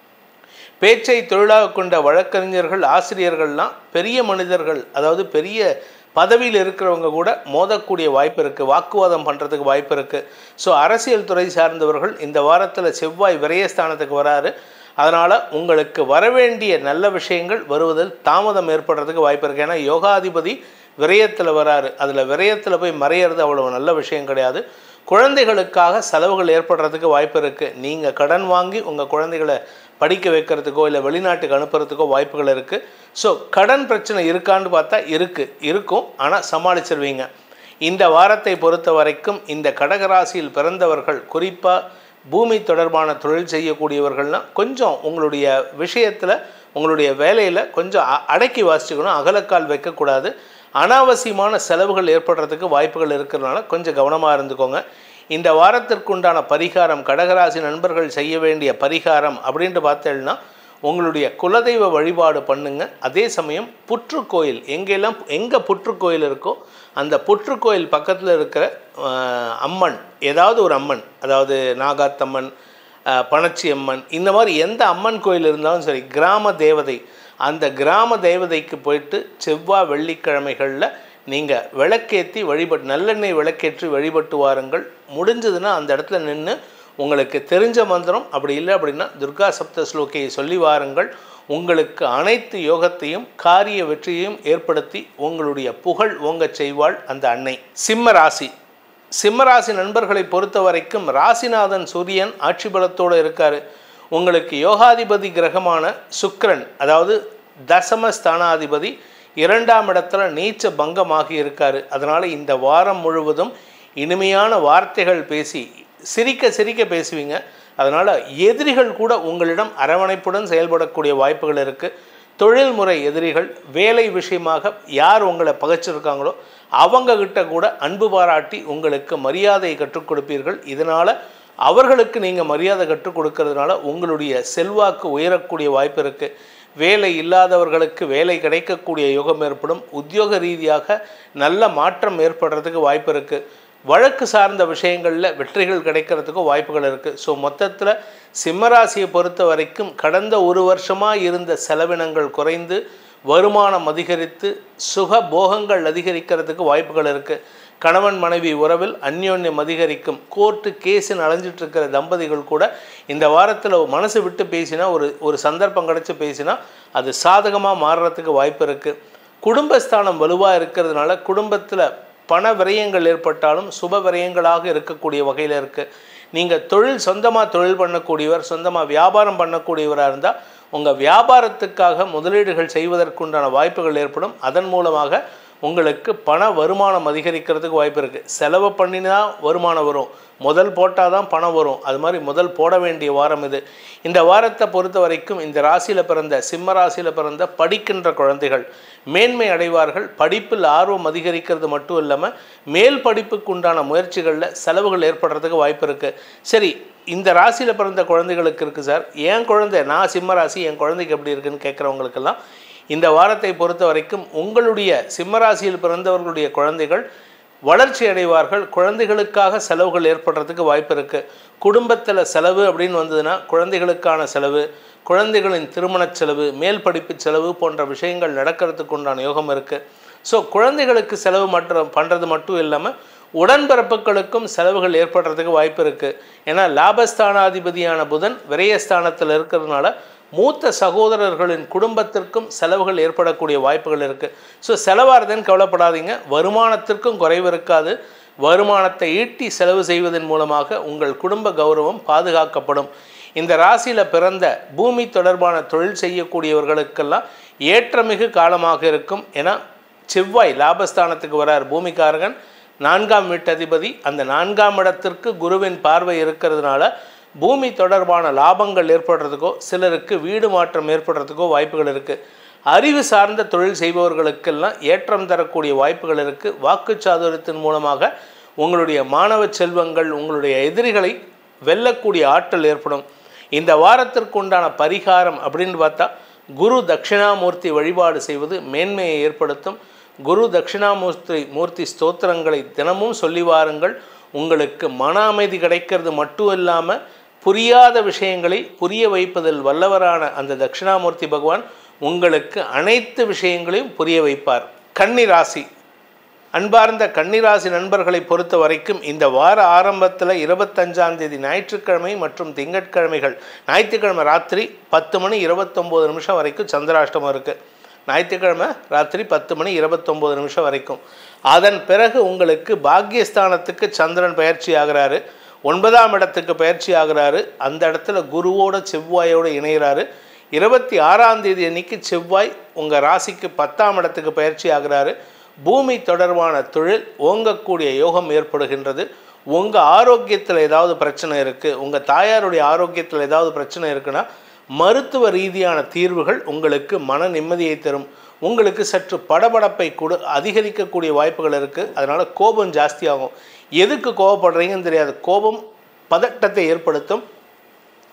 பேச்சை தொழிலாக கொண்ட வழக்கறிஞர்கள் ஆசிரியர்கள்லாம் பெரிய மனிதர்கள் அதாவது பெரிய பதவியில் இருக்கிறவங்க கூட மோதக்கூடிய வாய்ப்பு இருக்குது வாக்குவாதம் பண்ணுறதுக்கு வாய்ப்பு இருக்குது ஸோ அரசியல் துறை சார்ந்தவர்கள் இந்த வாரத்தில் செவ்வாய் விரயஸ்தானத்துக்கு வராரு அதனால் உங்களுக்கு வரவேண்டிய நல்ல விஷயங்கள் வருவதில் தாமதம் ஏற்படுறதுக்கு வாய்ப்பு இருக்குது ஏன்னா யோகாதிபதி விரயத்தில் வராரு அதில் விரயத்தில் போய் மறையிறது அவ்வளவு நல்ல விஷயம் கிடையாது குழந்தைகளுக்காக செலவுகள் ஏற்படுறதுக்கு வாய்ப்பு இருக்குது நீங்கள் கடன் வாங்கி உங்கள் குழந்தைகளை படிக்க வைக்கிறதுக்கோ இல்லை வெளிநாட்டுக்கு அனுப்புறதுக்கோ வாய்ப்புகள் இருக்குது ஸோ கடன் பிரச்சனை இருக்கான்னு பார்த்தா இருக்குது இருக்கும் ஆனால் சமாளிச்சிருவீங்க இந்த வாரத்தை பொறுத்த வரைக்கும் இந்த கடகராசியில் பிறந்தவர்கள் குறிப்பாக பூமி தொடர்பான தொழில் செய்யக்கூடியவர்கள்லாம் கொஞ்சம் உங்களுடைய விஷயத்தில் உங்களுடைய வேலையில் கொஞ்சம் அ- அடக்கி வாசிச்சுக்கணும் அகலக்கால் வைக்கக்கூடாது அனாவசியமான செலவுகள் ஏற்படுறதுக்கு வாய்ப்புகள் இருக்கிறதுனால கொஞ்சம் கவனமாக இருந்துக்கோங்க இந்த வாரத்திற்குண்டான பரிகாரம் கடகராசி நண்பர்கள் செய்ய வேண்டிய பரிகாரம் அப்படின்ட்டு பார்த்தேன்னா உங்களுடைய குலதெய்வ வழிபாடு பண்ணுங்க அதே சமயம் புற்றுக்கோயில் எங்கெல்லாம் எங்கே புற்றுக்கோயில் இருக்கோ அந்த புற்றுக்கோயில் பக்கத்தில் இருக்கிற ஆஹ், அம்மன் ஏதாவது ஒரு அம்மன் அதாவது நாகாத்தம்மன் ஆஹ், பனச்சி அம்மன் இந்த மாதிரி எந்த அம்மன் கோயில் இருந்தாலும் சரி கிராம தேவதை அந்த கிராம தேவதைக்கு போயிட்டு செவ்வாய் வெள்ளிக்கிழமைகளில் நீங்கள் விளக்கேற்றி வழிபட்டு நல்லெண்ணெய் விளக்கேற்றி வழிபட்டு வாருங்கள் முடிஞ்சதுன்னா அந்த இடத்துல நின்று உங்களுக்கு தெரிஞ்ச மந்திரம் அப்படி இல்லை அப்படின்னா துர்கா சப்த ஸ்லோகையை சொல்லி வாருங்கள் உங்களுக்கு அனைத்து யோகத்தையும் காரிய வெற்றியையும் ஏற்படுத்தி உங்களுடைய புகழ் ஓங்கச் செய்வாள் அந்த அன்னை சிம்ம ராசி சிம்மராசி நண்பர்களை பொறுத்த வரைக்கும் ராசிநாதன் சூரியன் ஆட்சி பலத்தோடு இருக்கார் உங்களுக்கு யோகாதிபதி கிரகமான சுக்கிரன் அதாவது தசம ஸ்தானாதிபதி இரண்டாம் இடத்துல நீச்ச பங்கமாகி இருக்காரு அதனால் இந்த வாரம் முழுவதும் இனிமையான வார்த்தைகள் பேசி சிரிக்க சிரிக்க பேசுவீங்க அதனால் எதிரிகள் கூட உங்களிடம் அரவணைப்புடன் செயல்படக்கூடிய வாய்ப்புகள் இருக்குது தொழில்முறை எதிரிகள் வேலை விஷயமாக யார் உங்களை பகைச்சிருக்காங்களோ அவங்க கிட்ட கூட அன்பு பாராட்டி உங்களுக்கு மரியாதையை கற்றுக் கொடுப்பீர்கள் இதனால் அவர்களுக்கு நீங்கள் மரியாதை கற்றுக் கொடுக்கறதுனால உங்களுடைய செல்வாக்கு உயரக்கூடிய வாய்ப்பு இருக்குது வேலை இல்லாதவர்களுக்கு வேலை கிடைக்கக்கூடிய யோகம் ஏற்படும் உத்தியோக ரீதியாக நல்ல மாற்றம் ஏற்படுறதுக்கு வாய்ப்பு இருக்குது வழக்கு சார்ந்த விஷயங்களில் வெற்றிகள் கிடைக்கிறதுக்கும் வாய்ப்புகள் இருக்குது ஸோ மொத்தத்தில் சிம்மராசியை பொறுத்த வரைக்கும் கடந்த ஒரு வருஷமாக இருந்த செலவினங்கள் குறைந்து வருமானம் அதிகரித்து சுக போகங்கள் அதிகரிக்கிறதுக்கு வாய்ப்புகள் இருக்குது கணவன் மனைவி உறவில் அந்யோன்யம் அதிகரிக்கும் கோர்ட்டு கேஸுன்னு அலைஞ்சிட்டு இருக்கிற தம்பதிகள் கூட இந்த வாரத்தில் மனசு விட்டு பேசினா ஒரு ஒரு சந்தர்ப்பம் கிடச்சி பேசினா அது சாதகமாக மாறுறதுக்கு வாய்ப்பு இருக்குது குடும்பஸ்தானம் வலுவாக இருக்கிறதுனால குடும்பத்தில் பண விரயங்கள் ஏற்பட்டாலும் சுப விரயங்களாக இருக்கக்கூடிய வகையில் இருக்குது நீங்கள் தொழில் சொந்தமாக தொழில் பண்ணக்கூடியவர் சொந்தமாக வியாபாரம் பண்ணக்கூடியவராக இருந்தால் உங்கள் வியாபாரத்துக்காக முதலீடுகள் செய்வதற்குண்டான வாய்ப்புகள் ஏற்படும் அதன் மூலமாக உங்களுக்கு பண வருமானம் அதிகரிக்கிறதுக்கு வாய்ப்பு இருக்குது செலவு பண்ணினா வருமானம் வரும் முதல் போட்டால் தான் பணம் வரும் அது மாதிரி முதல் போட வேண்டிய வாரம் இது இந்த வாரத்தை பொறுத்த வரைக்கும் இந்த ராசியில் பிறந்த சிம்ம ராசியில் பிறந்த படிக்கின்ற குழந்தைகள் மேன்மை அடைவார்கள் படிப்பில் ஆர்வம் அதிகரிக்கிறது மட்டும் இல்லாமல் மேல் படிப்புக்கு உண்டான முயற்சிகளில் செலவுகள் ஏற்படுறதுக்கு வாய்ப்பு இருக்குது சரி இந்த ராசியில் பிறந்த குழந்தைகளுக்கு இருக்குது சார் என் குழந்தை நான் சிம்ம ராசி என் குழந்தைக்கு எப்படி இருக்குன்னு கேட்குறவங்களுக்கெல்லாம் இந்த வாரத்தை பொறுத்த வரைக்கும் உங்களுடைய சிம்மராசியில் பிறந்தவர்களுடைய குழந்தைகள் வளர்ச்சி அடைவார்கள் குழந்தைகளுக்காக செலவுகள் ஏற்படுறதுக்கு வாய்ப்பு இருக்குது குடும்பத்தில் செலவு அப்படின்னு வந்ததுன்னா குழந்தைகளுக்கான செலவு குழந்தைகளின் திருமணச் செலவு மேல் படிப்பு செலவு போன்ற விஷயங்கள் நடக்கிறதுக்கு உண்டான யோகம் இருக்குது ஸோ குழந்தைகளுக்கு செலவு மற்றும் பண்ணுறது மட்டும் இல்லாமல் உடன்பிறப்புகளுக்கும் செலவுகள் ஏற்படுறதுக்கு வாய்ப்பு இருக்குது ஏன்னா லாபஸ்தானாதிபதியான புதன் விரயஸ்தானத்தில் இருக்கிறதுனால மூத்த சகோதரர்களின் குடும்பத்திற்கும் செலவுகள் ஏற்படக்கூடிய வாய்ப்புகள் இருக்குது ஸோ செலவாகிறதுன்னு கவலைப்படாதீங்க வருமானத்திற்கும் குறைவு இருக்காது வருமானத்தை ஈட்டி செலவு செய்வதன் மூலமாக உங்கள் குடும்ப கௌரவம் பாதுகாக்கப்படும் இந்த ராசியில் பிறந்த பூமி தொடர்பான தொழில் செய்யக்கூடியவர்களுக்கெல்லாம் ஏற்றமிகு காலமாக இருக்கும் ஏன்னா செவ்வாய் லாபஸ்தானத்துக்கு வரார் பூமிக்காரகன் நான்காம் வீட்டதிபதி அந்த நான்காம் இடத்திற்கு குருவின் பார்வை இருக்கிறதுனால பூமி தொடர்பான லாபங்கள் ஏற்படுறதுக்கோ சிலருக்கு வீடு மாற்றம் ஏற்படுறதுக்கோ வாய்ப்புகள் இருக்குது அறிவு சார்ந்த தொழில் செய்பவர்களுக்கெல்லாம் ஏற்றம் தரக்கூடிய வாய்ப்புகள் இருக்குது வாக்குச்சாதுரியத்தின் மூலமாக உங்களுடைய மாணவ செல்வங்கள் உங்களுடைய எதிரிகளை வெல்லக்கூடிய ஆற்றல் ஏற்படும் இந்த வாரத்திற்கு உண்டான பரிகாரம் அப்படின்னு பார்த்தா குரு தட்சிணாமூர்த்தி வழிபாடு செய்வது மேன்மையை ஏற்படுத்தும் குரு தட்சிணாமூர்த்தி மூர்த்தி ஸ்தோத்திரங்களை தினமும் சொல்லி வாருங்கள் உங்களுக்கு மன அமைதி கிடைக்கிறது மட்டும் இல்லாமல் புரியாத விஷயங்களை புரிய வைப்பதில் வல்லவரான அந்த தட்சிணாமூர்த்தி பகவான் உங்களுக்கு அனைத்து விஷயங்களையும் புரிய வைப்பார் கன்னி ராசி அன்பார்ந்த கன்னிராசி நண்பர்களை பொறுத்த வரைக்கும் இந்த வார ஆரம்பத்தில் இருபத்தஞ்சாம் தேதி ஞாயிற்றுக்கிழமை மற்றும் திங்கட்கிழமைகள் ஞாயிற்றுக்கிழமை ராத்திரி பத்து மணி இருபத்தொம்போது நிமிஷம் வரைக்கும் சந்திராஷ்டமம் இருக்குது ஞாயிற்றுக்கிழமை ராத்திரி பத்து மணி இருபத்தொம்போது நிமிஷம் வரைக்கும் அதன் பிறகு உங்களுக்கு பாக்கியஸ்தானத்துக்கு சந்திரன் பயிற்சி ஆகிறாரு ஒன்பதாம் இடத்துக்கு பயிற்சி ஆகிறாரு அந்த இடத்துல குருவோட செவ்வாயோட இணைகிறாரு இருபத்தி ஆறாம் தேதி அன்னைக்கு செவ்வாய் உங்கள் ராசிக்கு பத்தாம் இடத்துக்கு பயிற்சி ஆகிறாரு பூமி தொடர்பான தொழில் ஓங்கக்கூடிய யோகம் ஏற்படுகின்றது உங்கள் ஆரோக்கியத்தில் ஏதாவது பிரச்சனை இருக்குது உங்கள் தாயாருடைய ஆரோக்கியத்தில் ஏதாவது பிரச்சனை இருக்குன்னா மருத்துவ ரீதியான தீர்வுகள் உங்களுக்கு மன நிம்மதியை தரும் உங்களுக்கு சற்று படபடப்பை கொடு அதிகரிக்கக்கூடிய வாய்ப்புகள் இருக்குது அதனால் கோபம் ஜாஸ்தியாகும் எதுக்கு கோபப்படுறீங்கன்னு தெரியாது கோபம் பதட்டத்தை ஏற்படுத்தும்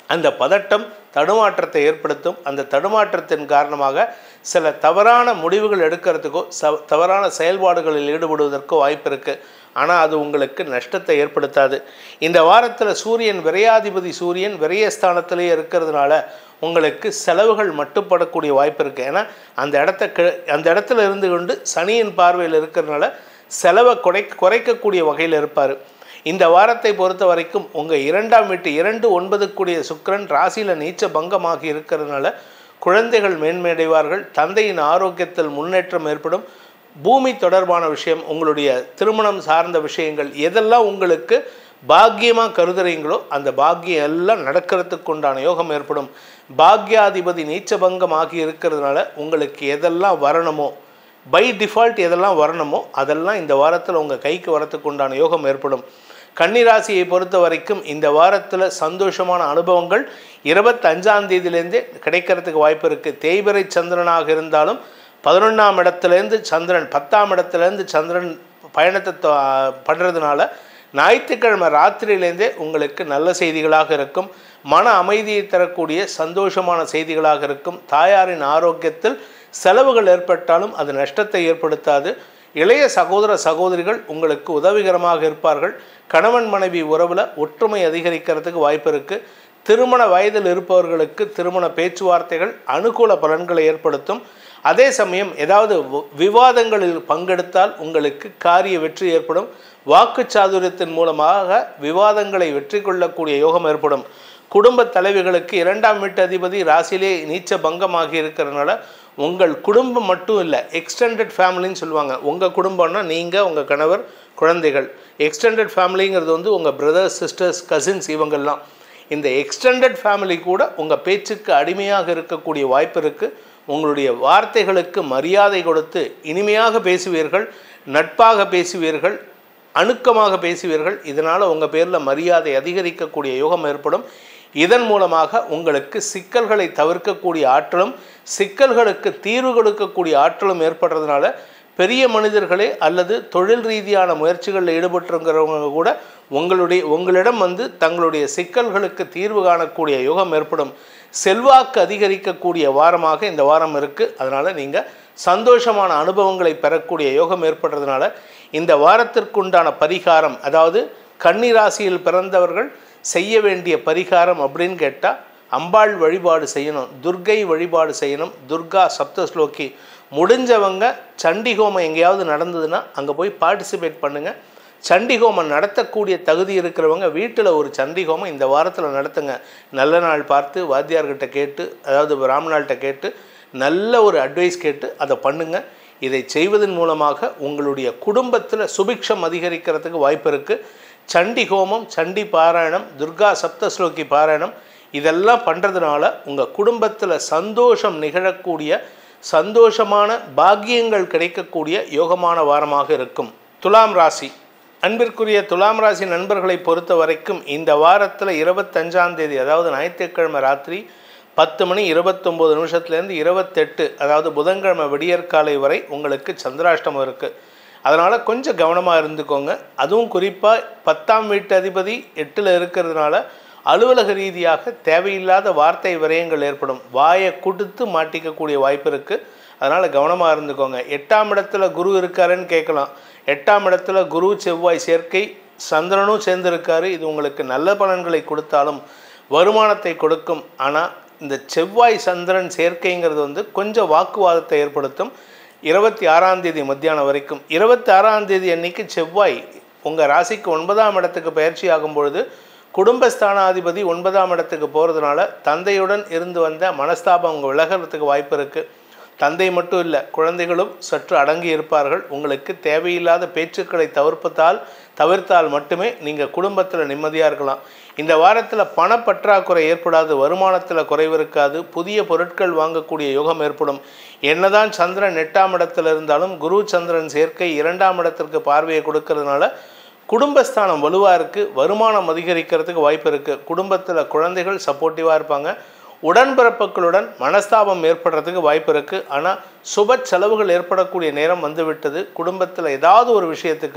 அந்த பதட்டம் தடுமாற்றத்தை ஏற்படுத்தும் அந்த தடுமாற்றத்தின் காரணமாக சில தவறான முடிவுகள் எடுக்கிறதுக்கோ ச தவறான செயல்பாடுகளில் ஈடுபடுவதற்கோ வாய்ப்பு இருக்குது ஆனால் அது உங்களுக்கு நஷ்டத்தை ஏற்படுத்தாது இந்த வாரத்தில் சூரியன் விரையாதிபதி சூரியன் விரயஸ்தானத்திலேயே இருக்கிறதுனால உங்களுக்கு செலவுகள் மட்டுப்படக்கூடிய வாய்ப்பு இருக்குது ஏன்னா அந்த இடத்த கி அந்த இடத்துல இருந்து கொண்டு சனியின் பார்வையில் இருக்கிறதுனால செலவை குறை குறைக்கக்கூடிய வகையில் இருப்பார் இந்த வாரத்தை பொறுத்த வரைக்கும் உங்கள் இரண்டாம் வீட்டு இரண்டு ஒன்பதுக்குரிய சுக்கிரன் ராசியில் நீச்ச பங்கமாகி இருக்கிறதுனால குழந்தைகள் மேன்மையடைவார்கள் தந்தையின் ஆரோக்கியத்தில் முன்னேற்றம் ஏற்படும் பூமி தொடர்பான விஷயம் உங்களுடைய திருமணம் சார்ந்த விஷயங்கள் எதெல்லாம் உங்களுக்கு பாக்கியமாக கருதுறீங்களோ அந்த பாக்கியம் எல்லாம் நடக்கிறதுக்கு உண்டான யோகம் ஏற்படும் பாக்யாதிபதி நீச்சபங்கம் ஆகி இருக்கிறதுனால உங்களுக்கு எதெல்லாம் வரணுமோ பை டிஃபால்ட் எதெல்லாம் வரணுமோ அதெல்லாம் இந்த வாரத்தில் உங்கள் கைக்கு வரத்துக்கு உண்டான யோகம் ஏற்படும் கன்னிராசியை பொறுத்த வரைக்கும் இந்த வாரத்தில் சந்தோஷமான அனுபவங்கள் இருபத்தஞ்சாம் தேதியிலேருந்தே கிடைக்கிறதுக்கு வாய்ப்பு இருக்குது தேய்பிறை சந்திரனாக இருந்தாலும் பதினொன்றாம் இடத்துலேருந்து சந்திரன் பத்தாம் இடத்துலேருந்து சந்திரன் பயணத்தை தொ- பண்ணுறதுனால ஞாயிற்றுக்கிழமை ராத்திரியிலேருந்தே உங்களுக்கு நல்ல செய்திகளாக இருக்கும் மன அமைதியை தரக்கூடிய சந்தோஷமான செய்திகளாக இருக்கும் தாயாரின் ஆரோக்கியத்தில் செலவுகள் ஏற்பட்டாலும் அது நஷ்டத்தை ஏற்படுத்தாது இளைய சகோதர சகோதரிகள் உங்களுக்கு உதவிகரமாக இருப்பார்கள் கணவன் மனைவி உறவில் ஒற்றுமை அதிகரிக்கிறதுக்கு வாய்ப்பு இருக்குது திருமண வயதில் இருப்பவர்களுக்கு திருமண பேச்சுவார்த்தைகள் அனுகூல பலன்களை ஏற்படுத்தும் அதே சமயம் ஏதாவது வி- விவாதங்களில் பங்கெடுத்தால் உங்களுக்கு காரிய வெற்றி ஏற்படும் வாக்கு சாதுரியத்தின் மூலமாக விவாதங்களை வெற்றி கொள்ளக்கூடிய யோகம் ஏற்படும் குடும்ப தலைவிகளுக்கு இரண்டாம் வீட்டு அதிபதி ராசியிலே நீச்ச பங்கமாகி இருக்கிறதுனால உங்கள் குடும்பம் மட்டும் இல்லை எக்ஸ்டெண்டட் ஃபேமிலின்னு சொல்லுவாங்க உங்கள் குடும்பம்னா நீங்கள் உங்கள் கணவர் குழந்தைகள் எக்ஸ்டெண்டட் ஃபேமிலிங்கிறது வந்து உங்கள் பிரதர்ஸ் சிஸ்டர்ஸ் கசின்ஸ் இவங்கெல்லாம் இந்த எக்ஸ்டெண்டட் ஃபேமிலி கூட உங்கள் பேச்சுக்கு அடிமையாக இருக்கக்கூடிய வாய்ப்பு இருக்குது உங்களுடைய வார்த்தைகளுக்கு மரியாதை கொடுத்து இனிமையாக பேசுவீர்கள் நட்பாக பேசுவீர்கள் அணுக்கமாக பேசுவீர்கள் இதனால் உங்கள் பேரில் மரியாதை அதிகரிக்கக்கூடிய யோகம் ஏற்படும் இதன் மூலமாக உங்களுக்கு சிக்கல்களை தவிர்க்கக்கூடிய ஆற்றலும் சிக்கல்களுக்கு தீர்வு கொடுக்கக்கூடிய ஆற்றலும் ஏற்படுறதுனால பெரிய மனிதர்களே அல்லது தொழில் ரீதியான முயற்சிகளில் ஈடுபட்டிருக்கிறவங்க கூட உங்களுடைய உங்களிடம் வந்து தங்களுடைய சிக்கல்களுக்கு தீர்வு காணக்கூடிய யோகம் ஏற்படும் செல்வாக்கு அதிகரிக்கக்கூடிய வாரமாக இந்த வாரம் இருக்குது அதனால் நீங்கள் சந்தோஷமான அனுபவங்களை பெறக்கூடிய யோகம் ஏற்படுறதுனால இந்த வாரத்திற்குண்டான பரிகாரம் அதாவது கன்னி ராசியில் பிறந்தவர்கள் செய்ய வேண்டிய பரிகாரம் அப்படின்னு கேட்டால் அம்பாள் வழிபாடு செய்யணும் துர்க்கை வழிபாடு செய்யணும் துர்கா சப்தஸ்லோகி முடிஞ்சவங்க சண்டி ஹோமம் எங்கேயாவது நடந்ததுன்னா அங்கே போய் பார்ட்டிசிபேட் பண்ணுங்கள் சண்டி ஹோமம் நடத்தக்கூடிய தகுதி இருக்கிறவங்க வீட்டில் ஒரு சண்டி ஹோமம் இந்த வாரத்தில் நடத்துங்க நல்ல நாள் பார்த்து வாத்தியார்கிட்ட கேட்டு அதாவது பிராமணாள்கிட்ட கேட்டு நல்ல ஒரு அட்வைஸ் கேட்டு அதை பண்ணுங்க இதை செய்வதன் மூலமாக உங்களுடைய குடும்பத்தில் சுபிக்ஷம் அதிகரிக்கிறதுக்கு வாய்ப்பு இருக்குது சண்டி ஹோமம் சண்டி பாராயணம் துர்கா சப்தஸ்லோகி பாராயணம் இதெல்லாம் பண்ணுறதுனால உங்கள் குடும்பத்தில் சந்தோஷம் நிகழக்கூடிய சந்தோஷமான பாக்கியங்கள் கிடைக்கக்கூடிய யோகமான வாரமாக இருக்கும் துலாம் ராசி அன்பிற்குரிய துலாம் ராசி நண்பர்களை பொறுத்த வரைக்கும் இந்த வாரத்தில் இருபத்தஞ்சாம் தேதி அதாவது ஞாயிற்றுக்கிழமை ராத்திரி பத்து மணி இருபத்தொம்போது நிமிஷத்துலேருந்து இருபத்தெட்டு அதாவது புதன்கிழமை விடியற்காலை வரை உங்களுக்கு சந்திராஷ்டமம் இருக்குது அதனால் கொஞ்சம் கவனமாக இருந்துக்கோங்க அதுவும் குறிப்பாக பத்தாம் வீட்டு அதிபதி எட்டில் இருக்கிறதுனால அலுவலக ரீதியாக தேவையில்லாத வார்த்தை விரயங்கள் ஏற்படும் வாயை கொடுத்து மாட்டிக்கக்கூடிய வாய்ப்பு இருக்குது அதனால் கவனமாக இருந்துக்கோங்க எட்டாம் இடத்துல குரு இருக்காருன்னு கேட்கலாம் எட்டாம் இடத்துல குரு செவ்வாய் சேர்க்கை சந்திரனும் சேர்ந்திருக்காரு இது உங்களுக்கு நல்ல பலன்களை கொடுத்தாலும் வருமானத்தை கொடுக்கும் ஆனால் இந்த செவ்வாய் சந்திரன் சேர்க்கைங்கிறது வந்து கொஞ்சம் வாக்குவாதத்தை ஏற்படுத்தும் இருபத்தி ஆறாம் தேதி மத்தியானம் வரைக்கும் இருபத்தி ஆறாம் தேதி அன்னைக்கு செவ்வாய் உங்கள் ராசிக்கு ஒன்பதாம் இடத்துக்கு பயிற்சி ஆகும் பொழுது குடும்பஸ்தானாதிபதி ஒன்பதாம் இடத்துக்கு போகிறதுனால தந்தையுடன் இருந்து வந்த மனஸ்தாபம் உங்கள் விலகிறதுக்கு வாய்ப்பு இருக்குது தந்தை மட்டும் இல்லை குழந்தைகளும் சற்று அடங்கி இருப்பார்கள் உங்களுக்கு தேவையில்லாத பேச்சுக்களை தவிர்ப்பதால் தவிர்த்தால் மட்டுமே நீங்கள் குடும்பத்தில் நிம்மதியாக இருக்கலாம் இந்த வாரத்தில் பணப்பற்றாக்குறை ஏற்படாது வருமானத்தில் குறைவு இருக்காது புதிய பொருட்கள் வாங்கக்கூடிய யோகம் ஏற்படும் என்னதான் சந்திரன் எட்டாம் இடத்துல இருந்தாலும் குரு சந்திரன் சேர்க்கை இரண்டாம் இடத்திற்கு பார்வையை கொடுக்கறதுனால குடும்பஸ்தானம் வலுவாக இருக்குது வருமானம் அதிகரிக்கிறதுக்கு வாய்ப்பு இருக்குது குடும்பத்தில் குழந்தைகள் சப்போர்ட்டிவாக இருப்பாங்க உடன்பிறப்புகளுடன் மனஸ்தாபம் ஏற்படுறதுக்கு வாய்ப்பு இருக்குது ஆனால் சுப செலவுகள் ஏற்படக்கூடிய நேரம் வந்துவிட்டது குடும்பத்தில் ஏதாவது ஒரு விஷயத்துக்கு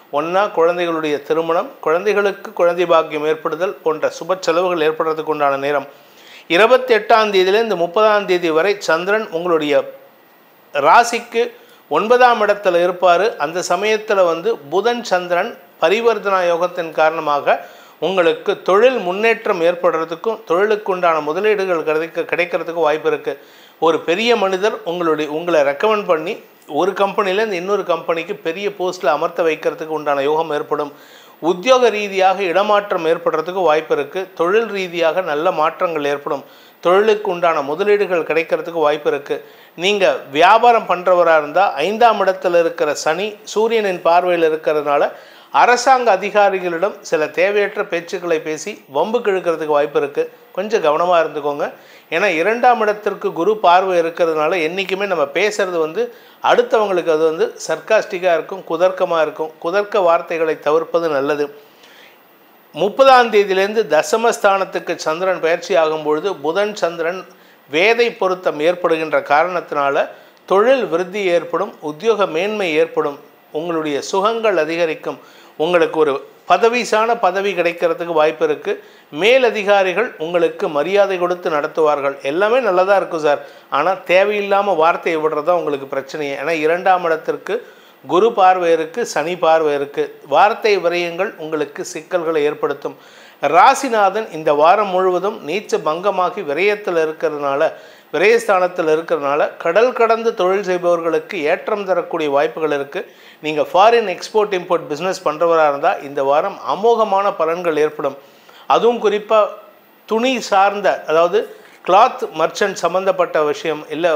ஒன்றா குழந்தைகளுடைய திருமணம் குழந்தைகளுக்கு குழந்தை பாக்கியம் ஏற்படுதல் போன்ற சுப செலவுகள் ஏற்படுறதுக்கு உண்டான நேரம் இருபத்தி எட்டாம் தேதியிலேருந்து முப்பதாம் தேதி வரை சந்திரன் உங்களுடைய ராசிக்கு ஒன்பதாம் இடத்துல இருப்பார் அந்த சமயத்தில் வந்து புதன் சந்திரன் பரிவர்த்தனா யோகத்தின் காரணமாக உங்களுக்கு தொழில் முன்னேற்றம் ஏற்படுறதுக்கும் தொழிலுக்கு உண்டான முதலீடுகள் கிடைக்க கிடைக்கிறதுக்கும் வாய்ப்பு இருக்குது ஒரு பெரிய மனிதர் உங்களுடைய உங்களை ரெக்கமெண்ட் பண்ணி ஒரு கம்பெனிலேருந்து இன்னொரு கம்பெனிக்கு பெரிய போஸ்ட்டில் அமர்த்த வைக்கிறதுக்கு உண்டான யோகம் ஏற்படும் உத்தியோக ரீதியாக இடமாற்றம் ஏற்படுறதுக்கு வாய்ப்பு இருக்குது தொழில் ரீதியாக நல்ல மாற்றங்கள் ஏற்படும் தொழிலுக்கு உண்டான முதலீடுகள் கிடைக்கிறதுக்கு வாய்ப்பு இருக்குது நீங்கள் வியாபாரம் பண்ணுறவராக இருந்தால் ஐந்தாம் இடத்துல இருக்கிற சனி சூரியனின் பார்வையில் இருக்கிறதுனால அரசாங்க அதிகாரிகளிடம் சில தேவையற்ற பேச்சுக்களை பேசி வம்புக்கு இழுக்கிறதுக்கு வாய்ப்பு இருக்குது கொஞ்சம் கவனமாக இருந்துக்கோங்க ஏன்னா இரண்டாம் இடத்திற்கு குரு பார்வை இருக்கிறதுனால என்றைக்குமே நம்ம பேசுகிறது வந்து அடுத்தவங்களுக்கு அது வந்து சர்க்காஸ்டிக்காக இருக்கும் குதர்க்கமாக இருக்கும் குதர்க்க வார்த்தைகளை தவிர்ப்பது நல்லது முப்பதாம் தேதியிலேருந்து தசமஸ்தானத்துக்கு சந்திரன் பயிற்சி ஆகும் பொழுது புதன் சந்திரன் வேதை பொருத்தம் ஏற்படுகின்ற காரணத்தினால தொழில் விருத்தி ஏற்படும் உத்தியோக மேன்மை ஏற்படும் உங்களுடைய சுகங்கள் அதிகரிக்கும் உங்களுக்கு ஒரு பதவிசான பதவி கிடைக்கிறதுக்கு வாய்ப்பு இருக்குது மேலதிகாரிகள் உங்களுக்கு மரியாதை கொடுத்து நடத்துவார்கள் எல்லாமே நல்லதாக இருக்கும் சார் ஆனால் தேவையில்லாமல் வார்த்தையை விடுறது தான் உங்களுக்கு பிரச்சனையே ஏன்னா இரண்டாம் இடத்திற்கு குரு பார்வை இருக்குது சனி பார்வை இருக்குது வார்த்தை விரயங்கள் உங்களுக்கு சிக்கல்களை ஏற்படுத்தும் ராசிநாதன் இந்த வாரம் முழுவதும் நீச்ச பங்கமாகி விரயத்தில் இருக்கிறதுனால விரயஸ்தானத்தில் இருக்கிறதுனால கடல் கடந்து தொழில் செய்பவர்களுக்கு ஏற்றம் தரக்கூடிய வாய்ப்புகள் இருக்குது நீங்கள் ஃபாரின் எக்ஸ்போர்ட் இம்போர்ட் பிஸ்னஸ் பண்ணுறவராக இருந்தால் இந்த வாரம் அமோகமான பலன்கள் ஏற்படும் அதுவும் குறிப்பாக துணி சார்ந்த அதாவது கிளாத் மர்ச்சன்ட் சம்மந்தப்பட்ட விஷயம் இல்லை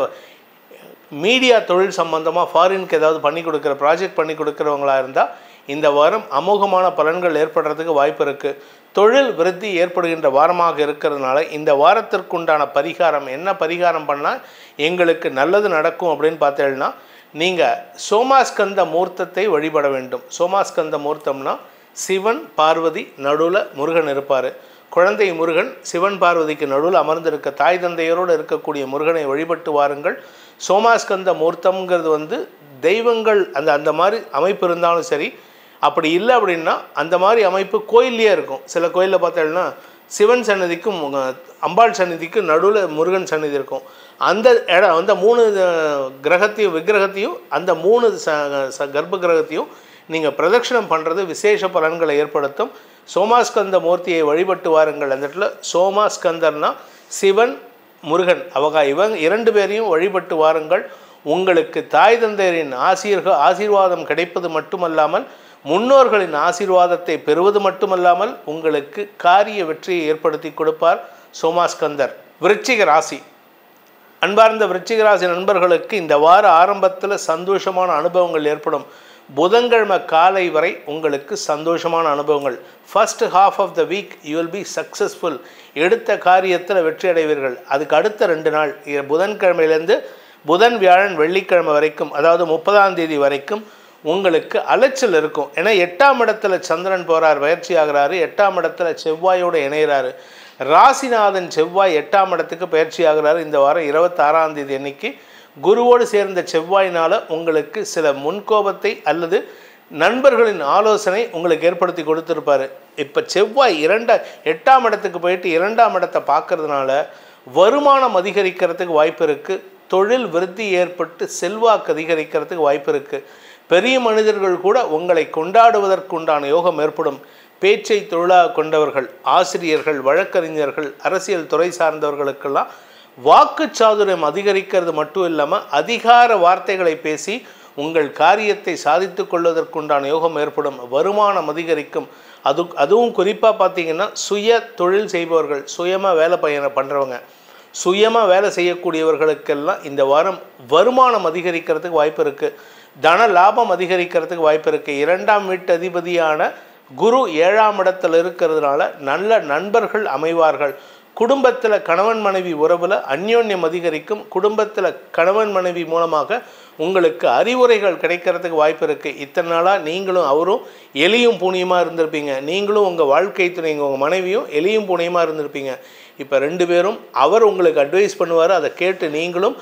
மீடியா தொழில் சம்பந்தமாக ஃபாரினுக்கு ஏதாவது பண்ணி கொடுக்குற ப்ராஜெக்ட் பண்ணி கொடுக்குறவங்களா இருந்தால் இந்த வாரம் அமோகமான பலன்கள் ஏற்படுறதுக்கு வாய்ப்பு இருக்குது தொழில் விருத்தி ஏற்படுகின்ற வாரமாக இருக்கிறதுனால இந்த வாரத்திற்குண்டான பரிகாரம் என்ன பரிகாரம் பண்ணால் எங்களுக்கு நல்லது நடக்கும் அப்படின்னு பார்த்தேன்னா நீங்கள் சோமாஸ்கந்த மூர்த்தத்தை வழிபட வேண்டும் சோமாஸ்கந்த மூர்த்தம்னா சிவன் பார்வதி நடுவில் முருகன் இருப்பார் குழந்தை முருகன் சிவன் பார்வதிக்கு நடுவில் அமர்ந்திருக்க தாய் தந்தையரோடு இருக்கக்கூடிய முருகனை வழிபட்டு வாருங்கள் சோமாஸ்கந்த மூர்த்தம்ங்கிறது வந்து தெய்வங்கள் அந்த அந்த மாதிரி அமைப்பு இருந்தாலும் சரி அப்படி இல்லை அப்படின்னா அந்த மாதிரி அமைப்பு கோயில்லையே இருக்கும் சில கோயிலில் பார்த்தோம்னா சிவன் சன்னதிக்கும் உங்க- அம்பாள் சன்னதிக்கும் நடுவில் முருகன் சன்னதி இருக்கும் அந்த இடம் அந்த மூணு அஹ், கிரகத்தையும் விக்கிரகத்தையும் அந்த மூணு ச ச- கர்ப்ப கிரகத்தையும் நீங்கள் பிரதட்சணம் பண்ணுறது விசேஷ பலன்களை ஏற்படுத்தும் சோமாஸ்கந்த மூர்த்தியை வழிபட்டு வாருங்கள் அந்த இடத்துல சோமாஸ்கந்தர்னா சிவன் முருகன் அவங்க இவங்க இரண்டு பேரையும் வழிபட்டு வாருங்கள் உங்களுக்கு தாய் தந்தையரின் ஆசீர்க ஆசீர்வாதம் கிடைப்பது மட்டுமல்லாமல் முன்னோர்களின் ஆசீர்வாதத்தை பெறுவது மட்டுமல்லாமல் உங்களுக்கு காரிய வெற்றியை ஏற்படுத்தி கொடுப்பார் சோமாஸ்கந்தர் விருச்சிக ராசி அன்பார்ந்த விருச்சிக ராசி நண்பர்களுக்கு இந்த வார ஆரம்பத்தில் சந்தோஷமான அனுபவங்கள் ஏற்படும் புதன்கிழமை காலை வரை உங்களுக்கு சந்தோஷமான அனுபவங்கள் first half of the week you will be successful எடுத்த காரியத்தில் வெற்றி அடைவீர்கள் அதுக்கு அடுத்த ரெண்டு நாள் இ- புதன்கிழமையிலேருந்து புதன் வியாழன் வெள்ளிக்கிழமை வரைக்கும் அதாவது முப்பதாம் தேதி வரைக்கும் உங்களுக்கு அலைச்சல் இருக்கும் ஏன்னா எட்டாம் இடத்துல சந்திரன் போகிறார் பயிற்சி ஆகிறாரு எட்டாம் இடத்துல செவ்வாயோடு இணைகிறாரு ராசிநாதன் செவ்வாய் எட்டாம் இடத்துக்கு பயிற்சி ஆகிறாரு இந்த வாரம் இருபத்தாறாம் தேதி அன்னைக்கு குருவோடு சேர்ந்த செவ்வாயினால் உங்களுக்கு சில முன்கோபத்தை அல்லது நண்பர்களின் ஆலோசனை உங்களுக்கு ஏற்படுத்தி கொடுத்துருப்பாரு இப்போ செவ்வாய் இரண்ட எட்டாம் இடத்துக்கு போயிட்டு இரண்டாம் இடத்தை பார்க்கறதுனால வருமானம் அதிகரிக்கிறதுக்கு வாய்ப்பு இருக்குது தொழில் விருத்தி ஏற்பட்டு செல்வாக்கு அதிகரிக்கிறதுக்கு வாய்ப்பு இருக்குது பெரிய மனிதர்கள் கூட உங்களை கொண்டாடுவதற்குண்டான யோகம் ஏற்படும் பேச்சை தொழிலாக கொண்டவர்கள் ஆசிரியர்கள் வழக்கறிஞர்கள் அரசியல் துறை சார்ந்தவர்களுக்கெல்லாம் வாக்குச்சாதுரியம் அதிகரிக்கிறது மட்டும் இல்லாமல் அதிகார வார்த்தைகளை பேசி உங்கள் காரியத்தை சாதித்து கொள்வதற்குண்டான யோகம் ஏற்படும் வருமானம் அதிகரிக்கும் அது அதுவும் குறிப்பாக பார்த்தீங்கன்னா சுய தொழில் செய்பவர்கள் சுயமாக வேலை பையனை பண்ணுறவங்க சுயமாக வேலை செய்யக்கூடியவர்களுக்கெல்லாம் இந்த வாரம் வருமானம் அதிகரிக்கிறதுக்கு வாய்ப்பு இருக்குது தன லாபம் அதிகரிக்கிறதுக்கு வாய்ப்பு இருக்குது இரண்டாம் வீட்டு அதிபதியான குரு ஏழாம் இடத்துல இருக்கிறதுனால நல்ல நண்பர்கள் அமைவார்கள் குடும்பத்தில் கணவன் மனைவி உறவில் அந்யோன்யம் அதிகரிக்கும் குடும்பத்தில் கணவன் மனைவி மூலமாக உங்களுக்கு அறிவுரைகள் கிடைக்கிறதுக்கு வாய்ப்பு இருக்குது இத்தனை நாளாக நீங்களும் அவரும் எலியும் பூனியுமாக இருந்திருப்பீங்க நீங்களும் உங்கள் வாழ்க்கை துணைங்க உங்கள் மனைவியும் எலியும் பூனியுமாக இருந்திருப்பீங்க இப்போ ரெண்டு பேரும் அவர் உங்களுக்கு அட்வைஸ் பண்ணுவார் அதை கேட்டு நீங்களும்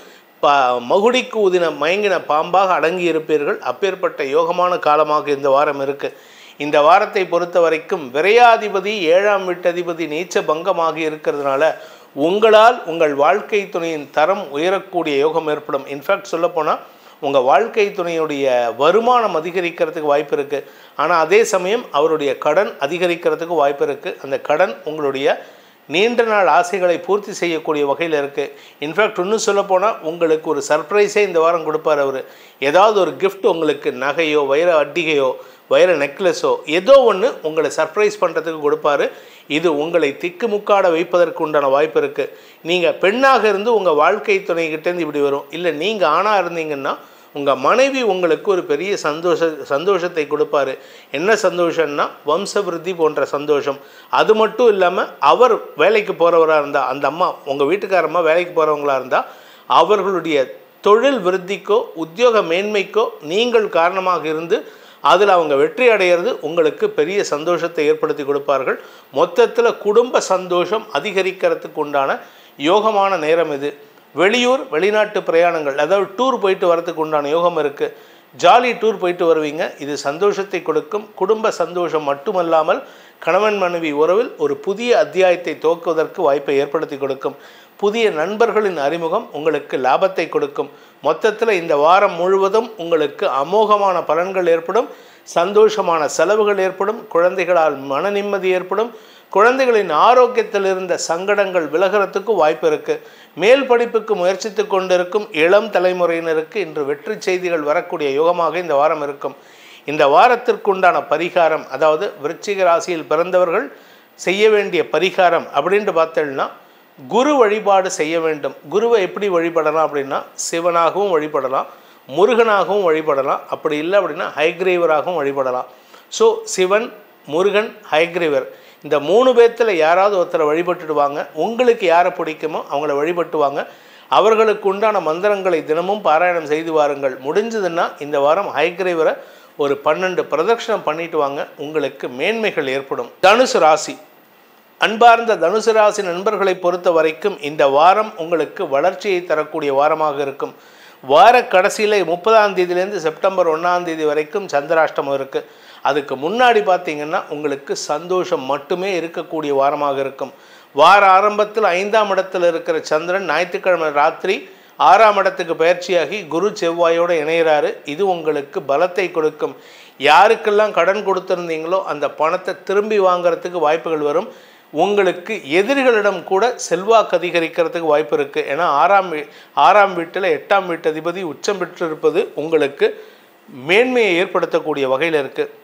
பா மகுடிக்கு ஊதின மயங்கின பாம்பாக அடங்கி இருப்பீர்கள் அப்பேற்பட்ட யோகமான காலமாக இந்த வாரம் இருக்கு இந்த வாரத்தை பொறுத்த வரைக்கும் விரையாதிபதி ஏழாம் வீட்டதிபதி நீச்ச பங்கமாகி இருக்கிறதுனால உங்களால் உங்கள் வாழ்க்கை துணையின் தரம் உயரக்கூடிய யோகம் ஏற்படும் இன்ஃபேக்ட் சொல்லப்போனால் உங்கள் வாழ்க்கை துணையுடைய வருமானம் அதிகரிக்கிறதுக்கு வாய்ப்பு இருக்குது ஆனால் அதே சமயம் அவருடைய கடன் அதிகரிக்கிறதுக்கு வாய்ப்பு இருக்குது அந்த கடன் உங்களுடைய நீண்ட நாள் ஆசைகளை பூர்த்தி செய்யக்கூடிய வகையில் இருக்குது இன்ஃபேக்ட் இன்னும் சொல்லப்போனால் உங்களுக்கு ஒரு சர்ப்ரைஸே இந்த வாரம் கொடுப்பார் அவர் ஏதாவது ஒரு gift உங்களுக்கு நகையோ வைர அட்டிகையோ வைர நெக்லஸோ ஏதோ ஒன்று உங்களை சர்ப்ரைஸ் பண்ணுறதுக்கு கொடுப்பாரு இது உங்களை திக்குமுக்காட வைப்பதற்கு உண்டான வாய்ப்பு இருக்குது நீங்கள் பெண்ணாக இருந்து உங்கள் வாழ்க்கை துணைகிட்டேருந்து இப்படி வரும் இல்லை நீங்கள் ஆணாக இருந்தீங்கன்னா உங்கள் மனைவி உங்களுக்கு ஒரு பெரிய சந்தோஷ சந்தோஷத்தை கொடுப்பாரு என்ன சந்தோஷம்னா வம்சவிருத்தி போன்ற சந்தோஷம் அது மட்டும் இல்லாமல் அவர் வேலைக்கு போகிறவராக இருந்தால் அந்த அம்மா உங்கள் வீட்டுக்காரம்மா வேலைக்கு போகிறவங்களா இருந்தால் அவர்களுடைய தொழில் விருத்திக்கோ உத்தியோக மேன்மைக்கோ நீங்கள் காரணமாக இருந்து அதில் அவங்க வெற்றி அடையிறது உங்களுக்கு பெரிய சந்தோஷத்தை ஏற்படுத்தி கொடுப்பார்கள் மொத்தத்தில் குடும்ப சந்தோஷம் அதிகரிக்கிறதுக்கு உண்டான யோகமான நேரம் இது வெளியூர் வெளிநாட்டு பிரயாணங்கள் அதாவது டூர் போயிட்டு வரதுக்கு உண்டான யோகம் இருக்குது ஜாலி டூர் போயிட்டு வருவீங்க இது சந்தோஷத்தை கொடுக்கும் குடும்ப சந்தோஷம் மட்டுமல்லாமல் கணவன் மனைவி உறவில் ஒரு புதிய அத்தியாயத்தை துவக்குவதற்கு வாய்ப்பை ஏற்படுத்தி கொடுக்கும் புதிய நண்பர்களின் அறிமுகம் உங்களுக்கு லாபத்தை கொடுக்கும் மொத்தத்தில் இந்த வாரம் முழுவதும் உங்களுக்கு அமோகமான பலன்கள் ஏற்படும் சந்தோஷமான செலவுகள் ஏற்படும் குழந்தைகளால் மன நிம்மதி ஏற்படும் குழந்தைகளின் ஆரோக்கியத்தில் இருந்த சங்கடங்கள் விலகிறதுக்கு வாய்ப்பு இருக்கு மேல் படிப்புக்கு முயற்சித்து கொண்டிருக்கும் இளம் தலைமுறையினருக்கு இன்று வெற்றி செய்திகள் வரக்கூடிய யுகமாக இந்த வாரம் இருக்கும் இந்த வாரத்திற்குண்டான பரிகாரம் அதாவது விருச்சிக ராசியில் பிறந்தவர்கள் செய்ய வேண்டிய பரிகாரம் அப்படின்ட்டு பார்த்தோம்னா குரு வழிபாடு செய்ய வேண்டும் குருவை எப்படி வழிபடலாம் அப்படின்னா சிவனாகவும் வழிபடலாம் முருகனாகவும் வழிபடலாம் அப்படி இல்லை அப்படின்னா ஹைக்ரீவராகவும் வழிபடலாம் ஸோ சிவன் முருகன் ஹைக்ரீவர் இந்த மூணு பேர்த்தில் யாராவது ஒருத்தரை வழிபட்டுடுவாங்க உங்களுக்கு யாரை பிடிக்குமோ அவங்கள வழிபட்டுவாங்க அவர்களுக்கு உண்டான மந்திரங்களை தினமும் பாராயணம் செய்து வாருங்கள் முடிஞ்சதுன்னா இந்த வாரம் ஹைக்ரீவரை ஒரு பன்னெண்டு பிரதட்சணம் பண்ணிட்டு வாங்க உங்களுக்கு மேன்மைகள் ஏற்படும் தனுசு ராசி அன்பார்ந்த தனுசு ராசி நண்பர்களை பொறுத்த வரைக்கும் இந்த வாரம் உங்களுக்கு வளர்ச்சியை தரக்கூடிய வாரமாக இருக்கும் வார கடைசியில் முப்பதாம் தேதியிலேருந்து செப்டம்பர் ஒன்றாம் தேதி வரைக்கும் சந்திராஷ்டமம் இருக்குது அதுக்கு முன்னாடி பார்த்தீங்கன்னா உங்களுக்கு சந்தோஷம் மட்டுமே இருக்கக்கூடிய வாரமாக இருக்கும் வார ஆரம்பத்தில் ஐந்தாம் இடத்தில் இருக்கிற சந்திரன் ஞாயிற்றுக்கிழமை ராத்திரி ஆறாம் இடத்துக்கு பயிற்சியாகி குரு செவ்வாயோடு இணையிறாரு இது உங்களுக்கு பலத்தை கொடுக்கும் யாருக்கெல்லாம் கடன் கொடுத்துருந்தீங்களோ அந்த பணத்தை திரும்பி வாங்குறதுக்கு வாய்ப்புகள் வரும் உங்களுக்கு எதிரிகளிடம் கூட செல்வாக்கு அதிகரிக்கிறதுக்கு வாய்ப்பு இருக்குது ஏன்னா ஆறாம் வீ ஆறாம் வீட்டில் எட்டாம் வீட்டு அதிபதி உச்சம் பெற்றிருப்பது உங்களுக்கு மேன்மையை ஏற்படுத்தக்கூடிய வகையில் இருக்குது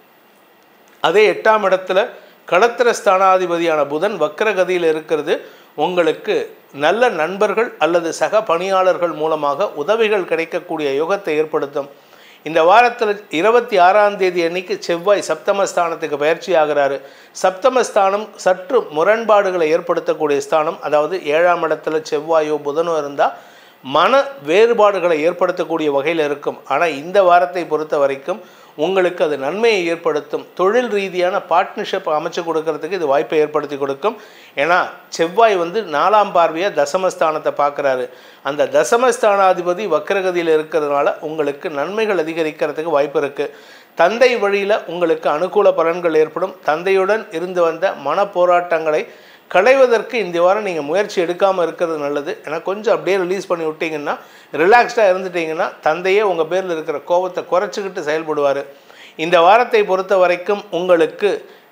அதே எட்டாம் இடத்துல களத்திர ஸ்தானாதிபதியான புதன் வக்கரகதியில் இருக்கிறது உங்களுக்கு நல்ல நண்பர்கள் அல்லது சக பணியாளர்கள் மூலமாக உதவிகள் கிடைக்கக்கூடிய யோகத்தை ஏற்படுத்தும் இந்த வாரத்தில் இருபத்தி ஆறாம் தேதி அன்னைக்கு செவ்வாய் சப்தமஸ்தானத்துக்கு பயிற்சி ஆகிறாரு சப்தமஸ்தானம் சற்று முரண்பாடுகளை ஏற்படுத்தக்கூடிய ஸ்தானம் அதாவது ஏழாம் இடத்துல செவ்வாயோ புதனோ இருந்தால் மன வேறுபாடுகளை ஏற்படுத்தக்கூடிய வகையில் இருக்கும் ஆனால் இந்த வாரத்தை பொறுத்த வரைக்கும் உங்களுக்கு அது நன்மையை ஏற்படுத்தும் தொழில் ரீதியான பார்ட்னர்ஷிப் அமைச்சு கொடுக்கறதுக்கு இது வாய்ப்பை ஏற்படுத்தி கொடுக்கும் ஏன்னா செவ்வாய் வந்து நாலாம் பார்வையாக தசமஸ்தானத்தை பார்க்குறாரு அந்த தசமஸ்தானாதிபதி வக்கரகதியில் இருக்கிறதுனால உங்களுக்கு நன்மைகள் அதிகரிக்கிறதுக்கு வாய்ப்பு இருக்குது தந்தை வழியில் உங்களுக்கு அனுகூல பலன்கள் ஏற்படும் தந்தையுடன் இருந்து வந்த மன போராட்டங்களை களைவதற்கு இந்த வாரம் நீங்கள் முயற்சி எடுக்காமல் இருக்கிறது நல்லது ஏன்னா கொஞ்சம் அப்படியே ரிலீஸ் பண்ணி விட்டீங்கன்னா ரிலாக்ஸ்டாக இருந்துட்டீங்கன்னா தந்தையே உங்கள் பேரில் இருக்கிற கோபத்தை குறைச்சிக்கிட்டு செயல்படுவார் இந்த வாரத்தை பொறுத்த வரைக்கும் உங்களுக்கு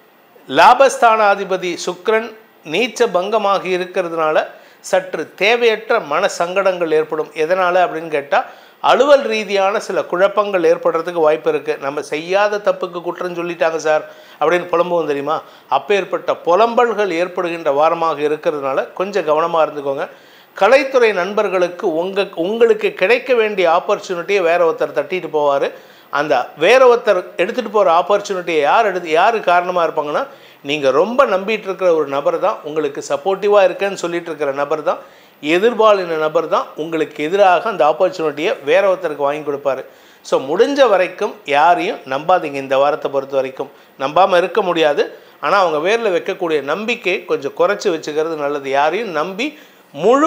லாபஸ்தானாதிபதி சுக்கிரன் நீச்ச பங்கமாகி இருக்கிறதுனால சற்று தேவையற்ற மன சங்கடங்கள் ஏற்படும் எதனால் அப்படின்னு கேட்டால் அலுவல் ரீதியான சில குழப்பங்கள் ஏற்படுறதுக்கு வாய்ப்பு இருக்குது நம்ம செய்யாத தப்புக்கு குற்றம் சொல்லிட்டாங்க சார் அப்படின்னு புலம்புவோம் தெரியுமா அப்பேற்பட்ட புலம்பல்கள் ஏற்படுகின்ற வாரமாக இருக்கிறதுனால கொஞ்சம் கவனமாக இருந்துக்கோங்க கலைத்துறை நண்பர்களுக்கு உங்கள் உங்களுக்கு கிடைக்க வேண்டிய ஆப்பர்ச்சுனிட்டியை வேற ஒருத்தர் தட்டிட்டு போவார் அந்த வேற ஒருத்தர் எடுத்துகிட்டு போகிற ஆப்பர்ச்சுனிட்டியை யார் எடுத்து யார் காரணமாக இருப்பாங்கன்னா நீங்கள் ரொம்ப நம்பிட்டு இருக்கிற ஒரு நபர் தான் உங்களுக்கு சப்போர்ட்டிவாக இருக்கேன்னு சொல்லிட்டு இருக்கிற நபர் தான் எதிர்பாலின நபர் தான் உங்களுக்கு எதிராக அந்த ஆப்பர்ச்சுனிட்டியை வேற ஒருத்தருக்கு வாங்கி கொடுப்பாரு ஸோ முடிஞ்ச வரைக்கும் யாரையும் நம்பாதீங்க இந்த வாரத்தை பொறுத்த வரைக்கும் நம்பாமல் இருக்க முடியாது ஆனால் அவங்க வேரில் வைக்கக்கூடிய நம்பிக்கை கொஞ்சம் குறைச்சி வச்சுக்கிறது நல்லது யாரையும் நம்பி முழு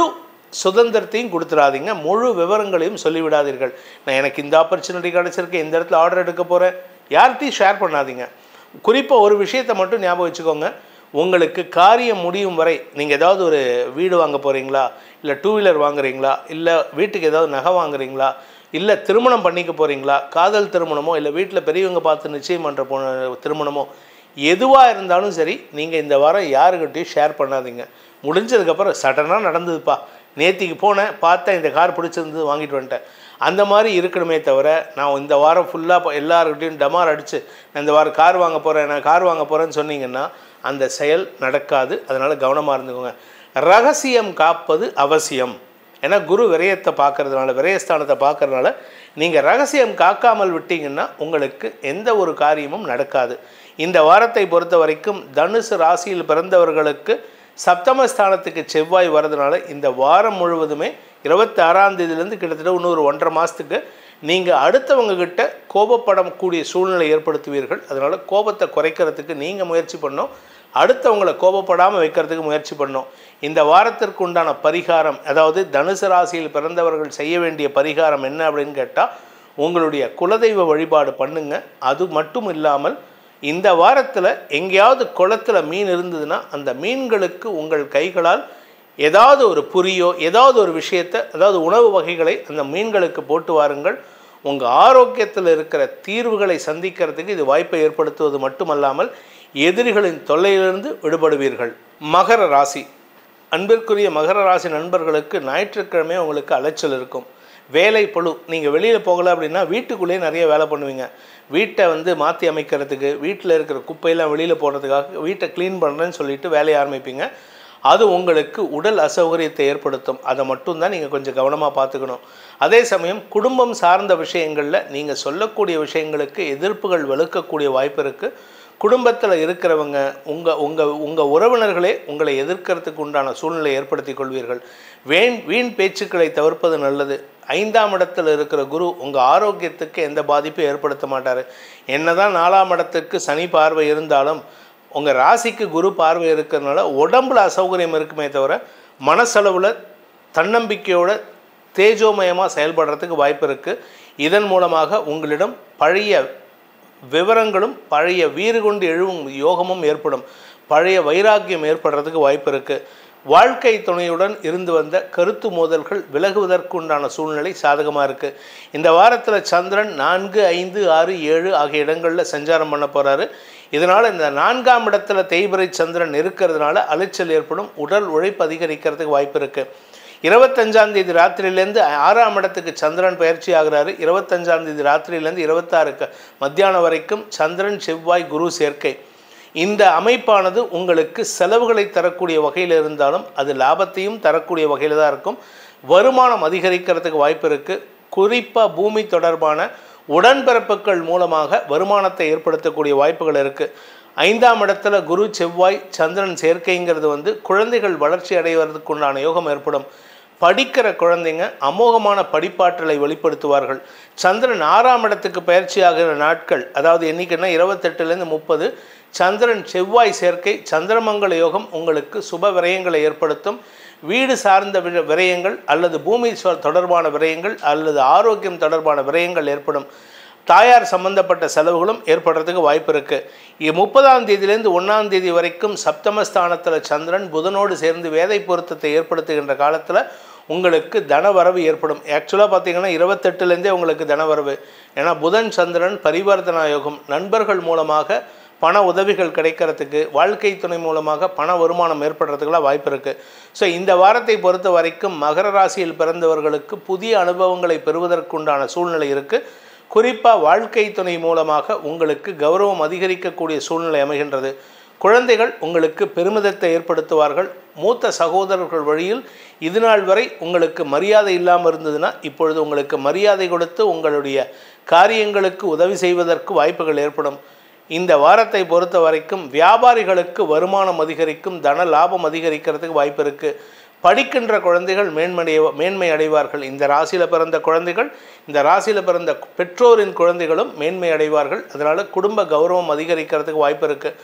சுதந்திரத்தையும் கொடுத்துடாதீங்க முழு விவரங்களையும் சொல்லிவிடாதீர்கள் நான் எனக்கு இந்த ஆப்பர்ச்சுனிட்டி கிடச்சிருக்கு இந்த இடத்துல ஆர்டர் எடுக்க போகிறேன் யார்கிட்டையும் ஷேர் பண்ணாதீங்க குறிப்பாக ஒரு விஷயத்தை மட்டும் ஞாபகம் வச்சுக்கோங்க உங்களுக்கு காரியம் முடியும் வரை நீங்கள் ஏதாவது ஒரு வீடு வாங்க போகிறீங்களா இல்லை டூ வீலர் வாங்குறீங்களா இல்லை வீட்டுக்கு ஏதாவது நகை வாங்குறீங்களா இல்லை திருமணம் பண்ணிக்க போகிறீங்களா காதல் திருமணமோ இல்லை வீட்டில் பெரியவங்க பார்த்து நிச்சயம் பண்ணுற போன திருமணமோ எதுவாக இருந்தாலும் சரி நீங்கள் இந்த வாரம் யாருக்கிட்டையும் ஷேர் பண்ணாதீங்க முடிஞ்சதுக்கப்புறம் சடனாக நடந்ததுப்பா நேத்திக்கு போனேன் பார்த்தேன் இந்த கார் பிடிச்சிருந்தது வாங்கிட்டு வந்துட்டேன் அந்த மாதிரி இருக்கணுமே தவிர நான் இந்த வாரம் ஃபுல்லாக எல்லாருக்கிட்டையும் டமார் அடித்து நான் இந்த வாரம் கார் வாங்க போகிறேன் நான் கார் வாங்க போகிறேன்னு சொன்னீங்கன்னா அந்த செயல் நடக்காது அதனால் கவனமாக இருந்துக்கோங்க ரகசியம் காப்பது அவசியம் ஏன்னா குரு விரயத்தை பார்க்கறதுனால விரயஸ்தானத்தை பார்க்கறதுனால நீங்கள் ரகசியம் காக்காமல் விட்டீங்கன்னா உங்களுக்கு எந்த ஒரு காரியமும் நடக்காது இந்த வாரத்தை பொறுத்த வரைக்கும் தனுசு ராசியில் பிறந்தவர்களுக்கு சப்தமஸ்தானத்துக்கு செவ்வாய் வரதுனால இந்த வாரம் முழுவதுமே இருபத்தி ஆறாம் தேதியிலேருந்து கிட்டத்தட்ட இன்னொரு ஒன்றரை மாதத்துக்கு நீங்கள் அடுத்தவங்க கிட்ட கோபப்படக்கூடிய சூழ்நிலை ஏற்படுத்துவீர்கள் அதனால் கோபத்தை குறைக்கிறதுக்கு நீங்கள் முயற்சி பண்ணணும் அடுத்தவங்களை கோபப்படாமல் வைக்கிறதுக்கு முயற்சி பண்ணணும் இந்த வாரத்திற்கு உண்டான பரிகாரம் அதாவது தனுசு ராசியில் பிறந்தவர்கள் செய்ய வேண்டிய பரிகாரம் என்ன அப்படின்னு கேட்டால் உங்களுடைய குலதெய்வ வழிபாடு பண்ணுங்க அது மட்டும் இல்லாமல் இந்த வாரத்தில் எங்கேயாவது குளத்தில் மீன் இருந்ததுன்னா அந்த மீன்களுக்கு உங்கள் கைகளால் ஏதாவது ஒரு புரியோ ஏதாவது ஒரு விஷயத்தை அதாவது உணவு வகைகளை அந்த மீன்களுக்கு போட்டு வாருங்கள் உங்கள் ஆரோக்கியத்தில் இருக்கிற தீர்வுகளை சந்திக்கிறதுக்கு இது வாய்ப்பை ஏற்படுத்துவது மட்டுமல்லாமல் எதிரிகளின் தொல்லையிலிருந்து விடுபடுவீர்கள் மகர ராசி அன்பிற்குரிய மகர ராசி நண்பர்களுக்கு ஞாயிற்றுக்கிழமை உங்களுக்கு அலைச்சல் இருக்கும் வேலை பழு நீங்கள் வெளியில் போகல அப்படின்னா வீட்டுக்குள்ளேயே நிறைய வேலை பண்ணுவீங்க வீட்டை வந்து மாற்றி அமைக்கிறதுக்கு வீட்டில் இருக்கிற குப்பையெல்லாம் வெளியில் போடுறதுக்காக வீட்டை க்ளீன் பண்ணுறேன்னு சொல்லிட்டு வேலையை ஆரம்பிப்பீங்க அது உங்களுக்கு உடல் அசௌகரியத்தை ஏற்படுத்தும் அதை மட்டும்தான் நீங்கள் கொஞ்சம் கவனமாக பார்த்துக்கணும் அதே சமயம் குடும்பம் சார்ந்த விஷயங்களில் நீங்கள் சொல்லக்கூடிய விஷயங்களுக்கு எதிர்ப்புகள் வலுக்கக்கூடிய வாய்ப்பு இருக்குது குடும்பத்தில் இருக்கிறவங்க உங்கள் உங்கள் உங்கள் உறவினர்களே உங்களை எதிர்க்கிறதுக்கு உண்டான சூழ்நிலை ஏற்படுத்தி கொள்வீர்கள் வேண் வீண் பேச்சுக்களை தவிர்ப்பது நல்லது ஐந்தாம் இடத்தில் இருக்கிற குரு உங்கள் ஆரோக்கியத்துக்கு எந்த பாதிப்பும் ஏற்படுத்த மாட்டார் என்னதான் நாலாம் இடத்துக்கு சனி பார்வை இருந்தாலும் உங்கள் ராசிக்கு குரு பார்வை இருக்கிறதுனால உடம்புல அசௌகரியம் இருக்குமே தவிர மனசளவில் தன்னம்பிக்கையோட தேஜோமயமாக செயல்படுறதுக்கு வாய்ப்பு இருக்குது இதன் மூலமாக உங்களிடம் பழைய விவரங்களும் பழைய வீறு கொண்டு எழுவும் யோகமும் ஏற்படும் பழைய வைராக்கியம் ஏற்படுறதுக்கு வாய்ப்பு இருக்குது வாழ்க்கை துணையுடன் இருந்து வந்த கருத்து மோதல்கள் விலகுவதற்குண்டான சூழ்நிலை சாதகமாக இருக்குது இந்த வாரத்தில் சந்திரன் நான்கு ஐந்து ஆறு ஏழு ஆகிய இடங்களில் சஞ்சாரம் பண்ண போகிறாரு இதனால் இந்த நான்காம் இடத்துல தேய்பிரை சந்திரன் இருக்கிறதுனால அலைச்சல் ஏற்படும் உடல் உழைப்பு அதிகரிக்கிறதுக்கு வாய்ப்பு இருக்குது இருபத்தஞ்சாம் தேதி ராத்திரியிலேருந்து ஆறாம் இடத்துக்கு சந்திரன் பயிற்சி ஆகிறாரு இருபத்தஞ்சாம் தேதி ராத்திரியிலேருந்து இருபத்தாறுக்கு மத்தியானம் வரைக்கும் சந்திரன் செவ்வாய் குரு சேர்க்கை இந்த அமைப்பானது உங்களுக்கு செலவுகளை தரக்கூடிய வகையில் இருந்தாலும் அது லாபத்தையும் தரக்கூடிய வகையில் தான் இருக்கும் வருமானம் அதிகரிக்கிறதுக்கு வாய்ப்பு இருக்குது குறிப்பாக பூமி தொடர்பான உடன்பிறப்புகள் மூலமாக வருமானத்தை ஏற்படுத்தக்கூடிய வாய்ப்புகள் இருக்குது ஐந்தாம் இடத்துல குரு செவ்வாய் சந்திரன் சேர்க்கைங்கிறது வந்து குழந்தைகள் வளர்ச்சி அடைவதற்குண்டான யோகம் ஏற்படும் படிக்கிற குழந்தைங்க அமோகமான படிப்பாற்றலை வெளிப்படுத்துவார்கள் சந்திரன் ஆறாம் இடத்துக்கு பயிற்சி ஆகிற நாட்கள் அதாவது எண்ணிக்கைன்னா இருபத்தெட்டுலேருந்து முப்பது சந்திரன் செவ்வாய் சேர்க்கை சந்திரமங்கல யோகம் உங்களுக்கு சுப விரயங்களை ஏற்படுத்தும் வீடு சார்ந்த வி- விரயங்கள் அல்லது பூமி சொ- தொடர்பான விரயங்கள் அல்லது ஆரோக்கியம் தொடர்பான விரயங்கள் ஏற்படும் தாயார் சம்பந்தப்பட்ட செலவுகளும் ஏற்படுறதுக்கு வாய்ப்பு இருக்குது முப்பதாம் தேதியிலேருந்து ஒன்றாம் தேதி வரைக்கும் சப்தமஸ்தானத்தில் சந்திரன் புதனோடு சேர்ந்து வேதை பொருத்தத்தை ஏற்படுத்துகின்ற காலத்தில் உங்களுக்கு தனவரவு ஏற்படும் ஆக்சுவலாக பார்த்தீங்கன்னா இருபத்தெட்டுலேருந்தே உங்களுக்கு தனவரவு ஏன்னா புதன் சந்திரன் பரிவர்த்தனா யோகம் நண்பர்கள் மூலமாக பண உதவிகள் கிடைக்கிறதுக்கு வாழ்க்கை துணை மூலமாக பண வருமானம் ஏற்படுறதுக்கெல்லாம் வாய்ப்பு இருக்குது ஸோ இந்த வாரத்தை பொறுத்த வரைக்கும் மகர ராசியில் பிறந்தவர்களுக்கு புதிய அனுபவங்களை பெறுவதற்குண்டான சூழ்நிலை இருக்குது குறிப்பாக வாழ்க்கை துணை மூலமாக உங்களுக்கு கௌரவம் அதிகரிக்கக்கூடிய சூழ்நிலை அமைகின்றது குழந்தைகள் உங்களுக்கு பெருமிதத்தை ஏற்படுத்துவார்கள் மூத்த சகோதரர்கள் வழியில் இது நாள் வரை உங்களுக்கு மரியாதை இல்லாமல் இருந்ததுன்னா இப்பொழுது உங்களுக்கு மரியாதை கொடுத்து உங்களுடைய காரியங்களுக்கு உதவி செய்வதற்கு வாய்ப்புகள் ஏற்படும் இந்த வாரத்தை பொறுத்த வரைக்கும் வியாபாரிகளுக்கு வருமானம் அதிகரிக்கும் தன லாபம் அதிகரிக்கிறதுக்கு வாய்ப்பு இருக்குது படிக்கின்ற குழந்தைகள் மேன்மடைய மேன்மை அடைவார்கள் இந்த ராசியில் பிறந்த குழந்தைகள் இந்த ராசியில் பிறந்த பெற்றோரின் குழந்தைகளும் மேன்மை அடைவார்கள் அதனால் குடும்ப கௌரவம் அதிகரிக்கிறதுக்கு வாய்ப்பு இருக்குது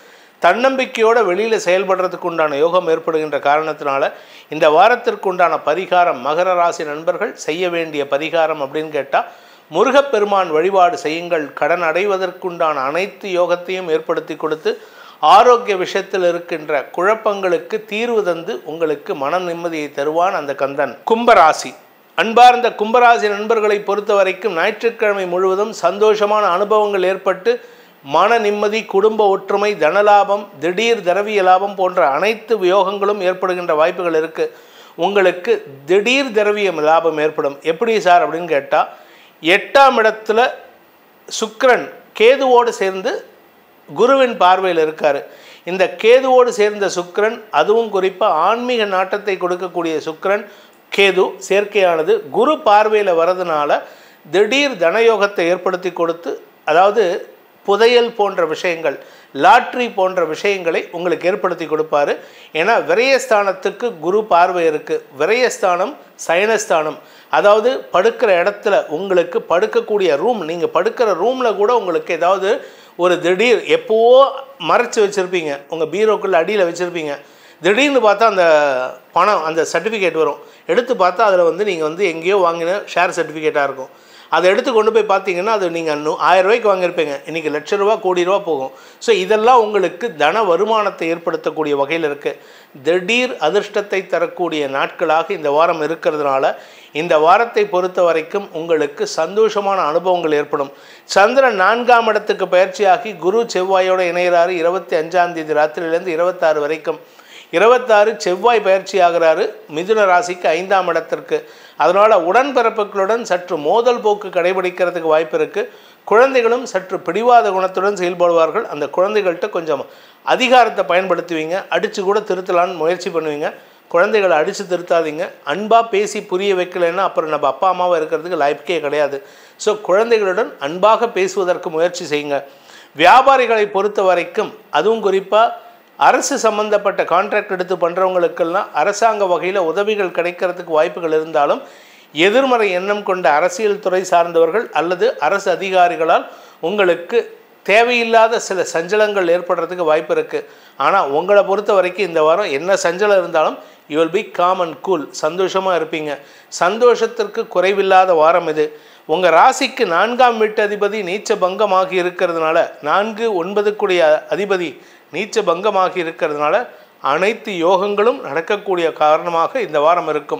தன்னம்பிக்கையோட வெளியில் செயல்படுறதுக்கு உண்டான யோகம் ஏற்படுகின்ற காரணத்தினால இந்த வாரத்திற்கு உண்டான பரிகாரம் மகர ராசி நண்பர்கள் செய்ய வேண்டிய பரிகாரம் அப்படின்னு கேட்டால் முருகப்பெருமான் வழிபாடு செய்யுங்கள் கடன் அடைவதற்குண்டான அனைத்து யோகத்தையும் ஏற்படுத்தி கொடுத்து ஆரோக்கிய விஷயத்தில் இருக்கின்ற குழப்பங்களுக்கு தீர்வு தந்து உங்களுக்கு மன நிம்மதியை தருவான் அந்த கந்தன் கும்பராசி அன்பார்ந்த கும்பராசி நண்பர்களை பொறுத்த வரைக்கும் ஞாயிற்றுக்கிழமை முழுவதும் சந்தோஷமான அனுபவங்கள் ஏற்பட்டு மன நிம்மதி குடும்ப ஒற்றுமை தனலாபம் திடீர் திரவிய லாபம் போன்ற அனைத்து யோகங்களும் ஏற்படுகின்ற வாய்ப்புகள் இருக்குது உங்களுக்கு திடீர் திரவியம் லாபம் ஏற்படும் எப்படி சார் அப்படின்னு கேட்டால் எட்டாம் இடத்துல சுக்கிரன் கேதுவோடு சேர்ந்து குருவின் பார்வையில் இருக்கார் இந்த கேதுவோடு சேர்ந்த சுக்கிரன் அதுவும் குறிப்பாக ஆன்மீக நாட்டத்தை கொடுக்கக்கூடிய சுக்கிரன் கேது சேர்க்கையானது குரு பார்வையில் வரதுனால திடீர் தனயோகத்தை ஏற்படுத்தி கொடுத்து அதாவது புதையல் போன்ற விஷயங்கள் லாட்ரி போன்ற விஷயங்களை உங்களுக்கு ஏற்படுத்தி கொடுப்பாரு ஏன்னா விரயஸ்தானத்துக்கு குரு பார்வை இருக்குது விரயஸ்தானம் சயனஸ்தானம் அதாவது படுக்கிற இடத்துல உங்களுக்கு படுக்கக்கூடிய ரூம் நீங்கள் படுக்கிற ரூமில் கூட உங்களுக்கு ஏதாவது ஒரு திடீர் எப்போவோ மறைச்சு வச்சுருப்பீங்க உங்கள் பீரோக்குள்ள அடியில் வச்சுருப்பீங்க திடீர்னு பார்த்தா அந்த பணம் அந்த சர்டிஃபிகேட் வரும் எடுத்து பார்த்தா அதில் வந்து நீங்கள் வந்து எங்கேயோ வாங்கின ஷேர் சர்டிஃபிகேட்டாக இருக்கும் அதை எடுத்து கொண்டு போய் பார்த்தீங்கன்னா அது நீங்கள் இன்னும் ஆயிரம் ரூபாய்க்கு வாங்கியிருப்பீங்க இன்றைக்கி லட்ச ரூபா கோடி ரூபா போகும் ஸோ இதெல்லாம் உங்களுக்கு தன வருமானத்தை ஏற்படுத்தக்கூடிய வகையில் இருக்குது திடீர் அதிர்ஷ்டத்தை தரக்கூடிய நாட்களாக இந்த வாரம் இருக்கிறதுனால இந்த வாரத்தை பொறுத்த வரைக்கும் உங்களுக்கு சந்தோஷமான அனுபவங்கள் ஏற்படும் சந்திரன் நான்காம் இடத்துக்கு பயிற்சியாகி குரு செவ்வாயோட இணைகிறாரு இருபத்தி அஞ்சாம் தேதி ராத்திரியிலேருந்து இருபத்தாறு வரைக்கும் இருபத்தாறு செவ்வாய் பயிற்சி ஆகிறாரு மிதுன ராசிக்கு ஐந்தாம் இடத்திற்கு அதனால் உடன்பிறப்புகளுடன் சற்று மோதல் போக்கு கடைபிடிக்கிறதுக்கு வாய்ப்பு இருக்குது குழந்தைகளும் சற்று பிடிவாத குணத்துடன் செயல்படுவார்கள் அந்த குழந்தைகள்கிட்ட கொஞ்சம் அதிகாரத்தை பயன்படுத்துவீங்க அடித்து கூட திருத்தலான்னு முயற்சி பண்ணுவீங்க குழந்தைகளை அடித்து திருத்தாதீங்க அன்பாக பேசி புரிய வைக்கலைன்னா அப்புறம் நம்ம அப்பா அம்மாவாக இருக்கிறதுக்கு லாய்க்கே கிடையாது ஸோ குழந்தைகளுடன் அன்பாக பேசுவதற்கு முயற்சி செய்யுங்க வியாபாரிகளை பொறுத்த வரைக்கும் அதுவும் குறிப்பாக அரசு சம்பந்தப்பட்ட கான்ட்ராக்ட் எடுத்து பண்ணுறவங்களுக்கெல்லாம் அரசாங்க வகையில் உதவிகள் கிடைக்கிறதுக்கு வாய்ப்புகள் இருந்தாலும் எதிர்மறை எண்ணம் கொண்ட அரசியல் துறை சார்ந்தவர்கள் அல்லது அரசு அதிகாரிகளால் உங்களுக்கு தேவையில்லாத சில சஞ்சலங்கள் ஏற்படுறதுக்கு வாய்ப்பு இருக்குது ஆனால் உங்களை பொறுத்த வரைக்கும் இந்த வாரம் என்ன சஞ்சலம் இருந்தாலும் you will be calm and cool சந்தோஷமாக இருப்பீங்க சந்தோஷத்திற்கு குறைவில்லாத வாரம் இது உங்கள் ராசிக்கு நான்காம் வீட்டு அதிபதி நீச்ச பங்கமாகி இருக்கிறதுனால நான்கு ஒன்பதுக்குடைய அதிபதி நீச்ச பங்கமாகி இருக்கிறதுனால அனைத்து யோகங்களும் நடக்கக்கூடிய காரணமாக இந்த வாரம் இருக்கும்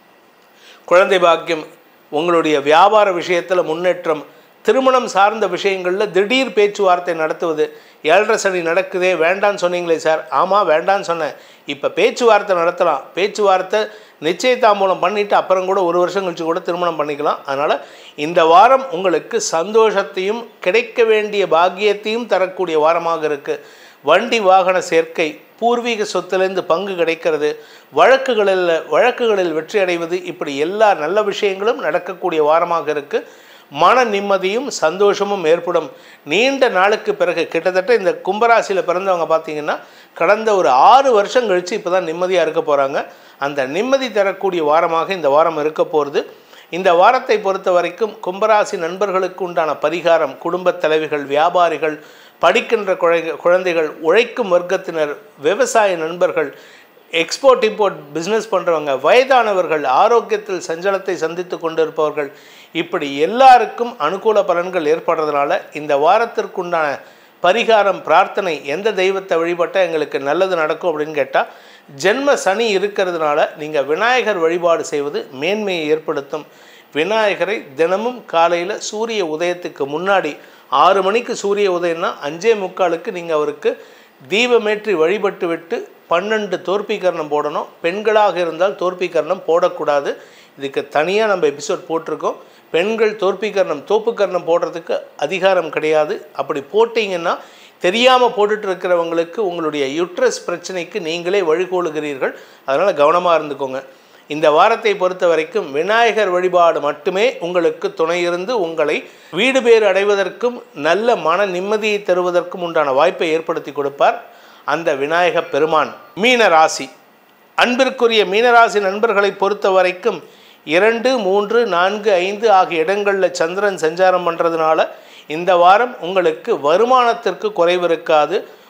குழந்தை பாக்கியம் உங்களுடைய வியாபார விஷயத்தில் முன்னேற்றம் திருமணம் சார்ந்த விஷயங்களில் திடீர் பேச்சுவார்த்தை நடத்துவது ஏழரை சனி நடக்குதே வேண்டான்னு சொன்னீங்களே சார் ஆமாம் வேண்டான்னு சொன்னேன் இப்போ பேச்சுவார்த்தை நடத்தலாம் பேச்சுவார்த்தை நிச்சயதாம்பூலம் பண்ணிவிட்டு அப்புறம் கூட ஒரு வருஷம் கழிச்சு கூட திருமணம் பண்ணிக்கலாம் அதனால் இந்த வாரம் உங்களுக்கு சந்தோஷத்தையும் கிடைக்க வேண்டிய பாக்கியத்தையும் தரக்கூடிய வாரமாக இருக்குது வண்டி வாகன சேர்க்கை பூர்வீக சொத்துலேருந்து பங்கு கிடைக்கிறது வழக்குகளில் வழக்குகளில் வெற்றி அடைவது இப்படி எல்லா நல்ல விஷயங்களும் நடக்கக்கூடிய வாரமாக இருக்குது மன நிம்மதியும் சந்தோஷமும் ஏற்படும் நீண்ட நாளுக்கு பிறகு கிட்டத்தட்ட இந்த கும்பராசியில் பிறந்தவங்க பார்த்தீங்கன்னா கடந்த ஒரு ஆறு வருஷம் கழித்து இப்போ தான் நிம்மதியாக இருக்க போகிறாங்க அந்த நிம்மதி தரக்கூடிய வாரமாக இந்த வாரம் இருக்க போகிறது இந்த வாரத்தை பொறுத்த வரைக்கும் கும்பராசி நண்பர்களுக்கு உண்டான பரிகாரம் குடும்பத் தலைவிகள் வியாபாரிகள் படிக்கின்ற குழந்தை குழந்தைகள் உழைக்கும் வர்க்கத்தினர் விவசாய நண்பர்கள் எக்ஸ்போர்ட் இம்போர்ட் பிஸ்னஸ் பண்ணுறவங்க வயதானவர்கள் ஆரோக்கியத்தில் சஞ்சலத்தை சந்தித்து கொண்டிருப்பவர்கள் இப்படி எல்லாருக்கும் அனுகூல பலன்கள் ஏற்படுறதுனால இந்த வாரத்திற்குண்டான பரிகாரம் பிரார்த்தனை எந்த தெய்வத்தை வழிபட்டால் எங்களுக்கு நல்லது நடக்கும் அப்படின்னு கேட்டால் ஜென்ம சனி இருக்கிறதுனால நீங்கள் விநாயகர் வழிபாடு செய்வது மேன்மையை ஏற்படுத்தும் விநாயகரை தினமும் காலையில் சூரிய உதயத்துக்கு முன்னாடி ஆறு மணிக்கு சூரிய உதயம்னா அஞ்சே முக்காலுக்கு நீங்கள் அவருக்கு தீபமேற்றி வழிபட்டு விட்டு பன்னெண்டு தோற்பீகரணம் போடணும் பெண்களாக இருந்தால் தோற்பீகரணம் போடக்கூடாது இதுக்கு தனியாக நம்ம எபிசோட் போட்டிருக்கோம் பெண்கள் தோற்பீகரணம் தோப்புக்கரணம் போடுறதுக்கு அதிகாரம் கிடையாது அப்படி போட்டிங்கன்னா தெரியாமல் போட்டுட்டு இருக்கிறவங்களுக்கு உங்களுடைய யுட்ரஸ் பிரச்சனைக்கு நீங்களே வழிகோலுகிறீர்கள் அதனால் கவனமாக இருந்துக்கோங்க இந்த வாரத்தை பொறுத்த வரைக்கும் விநாயகர் வழிபாடு மட்டுமே உங்களுக்கு துணையிருந்து உங்களை வீடு பேர் அடைவதற்கும் நல்ல மன நிம்மதியை தருவதற்கும் உண்டான வாய்ப்பை ஏற்படுத்தி கொடுப்பார் அந்த விநாயக பெருமான் மீன ராசி அன்பிற்குரிய மீனராசி நண்பர்களை பொறுத்த வரைக்கும் இரண்டு மூன்று நான்கு ஐந்து ஆகிய இடங்களில் சந்திரன் சஞ்சாரம் பண்ணுறதுனால இந்த வாரம் உங்களுக்கு வருமானத்திற்கு குறைவு இருக்காது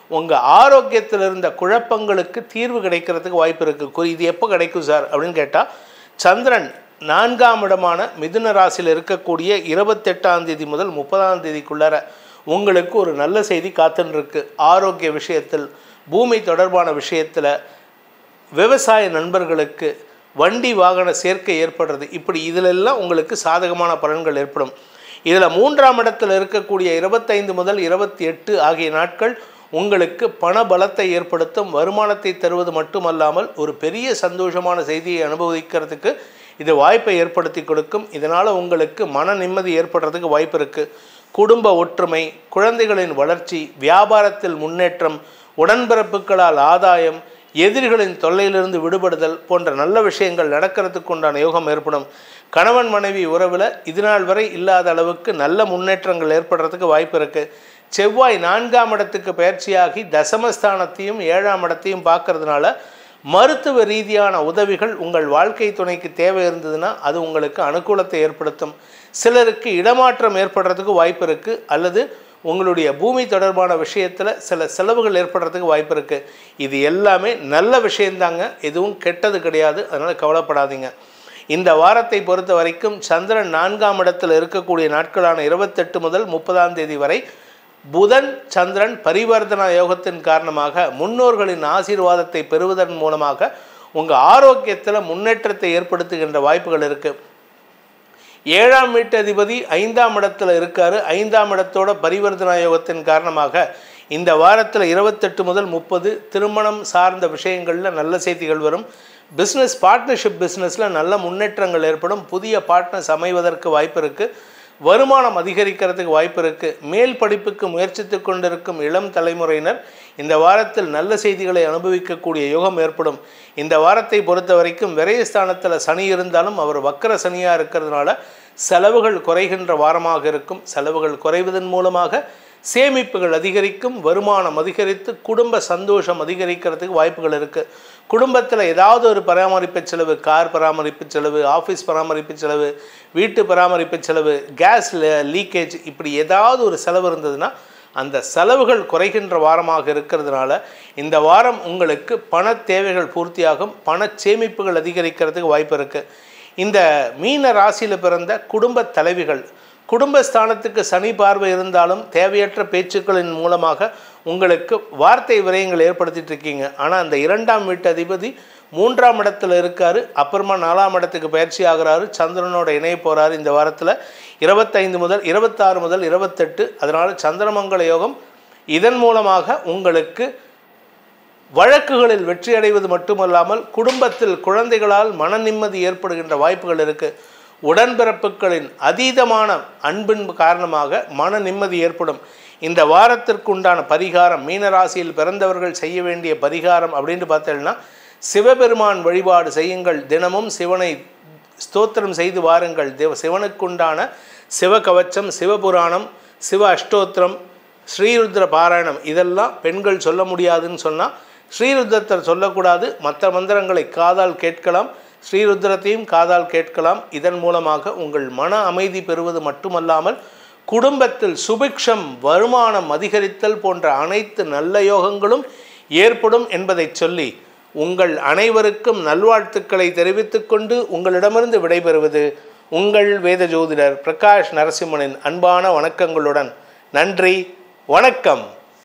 உங்கள் ஆரோக்கியத்தில் இருந்த குழப்பங்களுக்கு தீர்வு கிடைக்கிறதுக்கு வாய்ப்பு இருக்குது இது எப்போ கிடைக்கும் சார் அப்படின்னு கேட்டால் சந்திரன் நான்காம் இடமான மிதுன ராசியில் இருக்கக்கூடிய இருபத்தெட்டாம் தேதி முதல் முப்பதாம் தேதிக்குள்ளார உங்களுக்கு ஒரு நல்ல செய்தி காத்துன்னு இருக்கு ஆரோக்கிய விஷயத்தில் பூமி தொடர்பான விஷயத்தில் விவசாய நண்பர்களுக்கு வண்டி வாகன சேர்க்கை ஏற்படுறது இப்படி இதிலெல்லாம் உங்களுக்கு சாதகமான பலன்கள் ஏற்படும் இதில் மூன்றாம் இடத்தில் இருக்கக்கூடிய இருபத்தைந்து முதல் இருபத்தி எட்டு ஆகிய நாட்கள் உங்களுக்கு பண பலத்தை ஏற்படுத்தும் வருமானத்தை தருவது மட்டுமல்லாமல் ஒரு பெரிய சந்தோஷமான செய்தியை அனுபவிக்கிறதுக்கு இது வாய்ப்பை ஏற்படுத்தி கொடுக்கும் இதனால் உங்களுக்கு மன நிம்மதி ஏற்படுறதுக்கு வாய்ப்பு இருக்குது குடும்ப ஒற்றுமை குழந்தைகளின் வளர்ச்சி வியாபாரத்தில் முன்னேற்றம் உடன்பிறப்புகளால் ஆதாயம் எதிரிகளின் தொல்லையிலிருந்து விடுபடுதல் போன்ற நல்ல விஷயங்கள் நடக்கிறதுக்கு உண்டான யோகம் ஏற்படும் கணவன் மனைவி உறவில் இதுநாள் வரை இல்லாத அளவுக்கு நல்ல முன்னேற்றங்கள் ஏற்படுறதுக்கு வாய்ப்பு இருக்குது செவ்வாய் நான்காம் இடத்துக்கு பயிற்சியாகி தசமஸ்தானத்தையும் ஏழாம் இடத்தையும் பார்க்கறதுனால மருத்துவ ரீதியான உதவிகள் உங்கள் வாழ்க்கை துணைக்கு தேவை இருந்ததுன்னா அது உங்களுக்கு அனுகூலத்தை ஏற்படுத்தும் சிலருக்கு இடமாற்றம் ஏற்படுறதுக்கு வாய்ப்பு இருக்குது அல்லது உங்களுடைய பூமி தொடர்பான விஷயத்தில் சில செலவுகள் ஏற்படுறதுக்கு வாய்ப்பு இருக்குது இது எல்லாமே நல்ல விஷயந்தாங்க எதுவும் கெட்டது கிடையாது அதனால் கவலைப்படாதீங்க இந்த வாரத்தை பொறுத்த வரைக்கும் சந்திரன் நான்காம் இடத்தில் இருக்கக்கூடிய நாட்களான இருபத்தெட்டு முதல் முப்பதாம் தேதி வரை புதன் சந்திரன் பரிவர்த்தனா யோகத்தின் காரணமாக முன்னோர்களின் ஆசீர்வாதத்தை பெறுவதன் மூலமாக உங்கள் ஆரோக்கியத்தில் முன்னேற்றத்தை ஏற்படுத்துகின்ற வாய்ப்புகள் இருக்குது ஏழாம் வீட்டதிபதி ஐந்தாம் இடத்துல இருக்காரு ஐந்தாம் இடத்தோட பரிவர்த்தனா யோகத்தின் காரணமாக இந்த வாரத்தில் இருபத்தெட்டு முதல் முப்பது திருமணம் சார்ந்த விஷயங்களில் நல்ல செய்திகள் வரும் பிஸ்னஸ் பார்ட்னர்ஷிப் பிஸ்னஸில் நல்ல முன்னேற்றங்கள் ஏற்படும் புதிய பார்ட்னர்ஸ் அமைவதற்கு வாய்ப்பு இருக்குது வருமானம் அதிகரிக்கிறதுக்கு வாய்ப்பு இருக்குது மேல் படிப்புக்கு முயற்சித்து கொண்டிருக்கும் இளம் தலைமுறையினர் இந்த வாரத்தில் நல்ல செய்திகளை அனுபவிக்கக்கூடிய யோகம் ஏற்படும் இந்த வாரத்தை பொறுத்த வரைக்கும் விரயஸ்தானத்தில் சனி இருந்தாலும் அவர் வக்கர சனியாக இருக்கிறதுனால செலவுகள் குறைகின்ற வாரமாக இருக்கும் செலவுகள் குறைவதன் மூலமாக சேமிப்புகள் அதிகரிக்கும் வருமானம் அதிகரித்து குடும்ப சந்தோஷம் அதிகரிக்கிறதுக்கு வாய்ப்புகள் இருக்குது குடும்பத்தில் ஏதாவது ஒரு பராமரிப்பு செலவு கார் பராமரிப்பு செலவு ஆஃபீஸ் பராமரிப்பு செலவு வீட்டு பராமரிப்பு செலவு கேஸ் லீக்கேஜ் இப்படி ஏதாவது ஒரு செலவு இருந்ததுன்னா அந்த செலவுகள் குறைகின்ற வாரமாக இருக்கிறதுனால இந்த வாரம் உங்களுக்கு பண தேவைகள் பூர்த்தியாகும் பண சேமிப்புகள் அதிகரிக்கிறதுக்கு வாய்ப்பு இருக்குது இந்த மீன ராசியில் பிறந்த குடும்ப தலைவிகள் குடும்பஸ்தானத்துக்கு சனி பார்வை இருந்தாலும் தேவையற்ற பேச்சுக்களின் மூலமாக உங்களுக்கு வார்த்தை விரயங்கள் ஏற்படுத்திட்டு இருக்கீங்க ஆனால் அந்த இரண்டாம் வீட்டு அதிபதி மூன்றாம் இடத்துல இருக்காரு அப்புறமா நாலாம் இடத்துக்கு பயிற்சி ஆகிறாரு சந்திரனோட இணைய போகிறாரு இந்த வாரத்தில் இருபத்தைந்து முதல் இருபத்தாறு முதல் இருபத்தெட்டு அதனால் சந்திரமங்கல யோகம் இதன் மூலமாக உங்களுக்கு வழக்குகளில் வெற்றி அடைவது மட்டுமல்லாமல் குடும்பத்தில் குழந்தைகளால் மன நிம்மதி ஏற்படுகின்ற வாய்ப்புகள் இருக்குது உடன்பிறப்புகளின் அதீதமான அன்பின் காரணமாக மன நிம்மதி ஏற்படும் இந்த வாரத்திற்குண்டான பரிகாரம் மீனராசியில் பிறந்தவர்கள் செய்ய வேண்டிய பரிகாரம் அப்படின்னு பார்த்தீங்கன்னா சிவபெருமான் வழிபாடு செய்யுங்கள் தினமும் சிவனை ஸ்தோத்திரம் செய்து வாருங்கள் தேவ சிவனுக்குண்டான சிவகவச்சம் சிவபுராணம் சிவ அஷ்டோத்திரம் ஸ்ரீருத்ர பாராயணம் இதெல்லாம் பெண்கள் சொல்ல முடியாதுன்னு சொன்னால் ஸ்ரீருத்ரத்தை சொல்லக்கூடாது மற்ற மந்திரங்களை காதால் கேட்கலாம் ஸ்ரீருத்ரத்தையும் காதால் கேட்கலாம் இதன் மூலமாக உங்கள் மன அமைதி பெறுவது மட்டுமல்லாமல் குடும்பத்தில் சுபிக்ஷம் வருமானம் அதிகரித்தல் போன்ற அனைத்து நல்ல யோகங்களும் ஏற்படும் என்பதை சொல்லி உங்கள் அனைவருக்கும் நல்வாழ்த்துக்களை தெரிவித்துக்கொண்டு உங்களிடமிருந்து விடைபெறுவது உங்கள் வேத ஜோதிடர் பிரகாஷ் நரசிம்மனின் அன்பான வணக்கங்களுடன் நன்றி வணக்கம்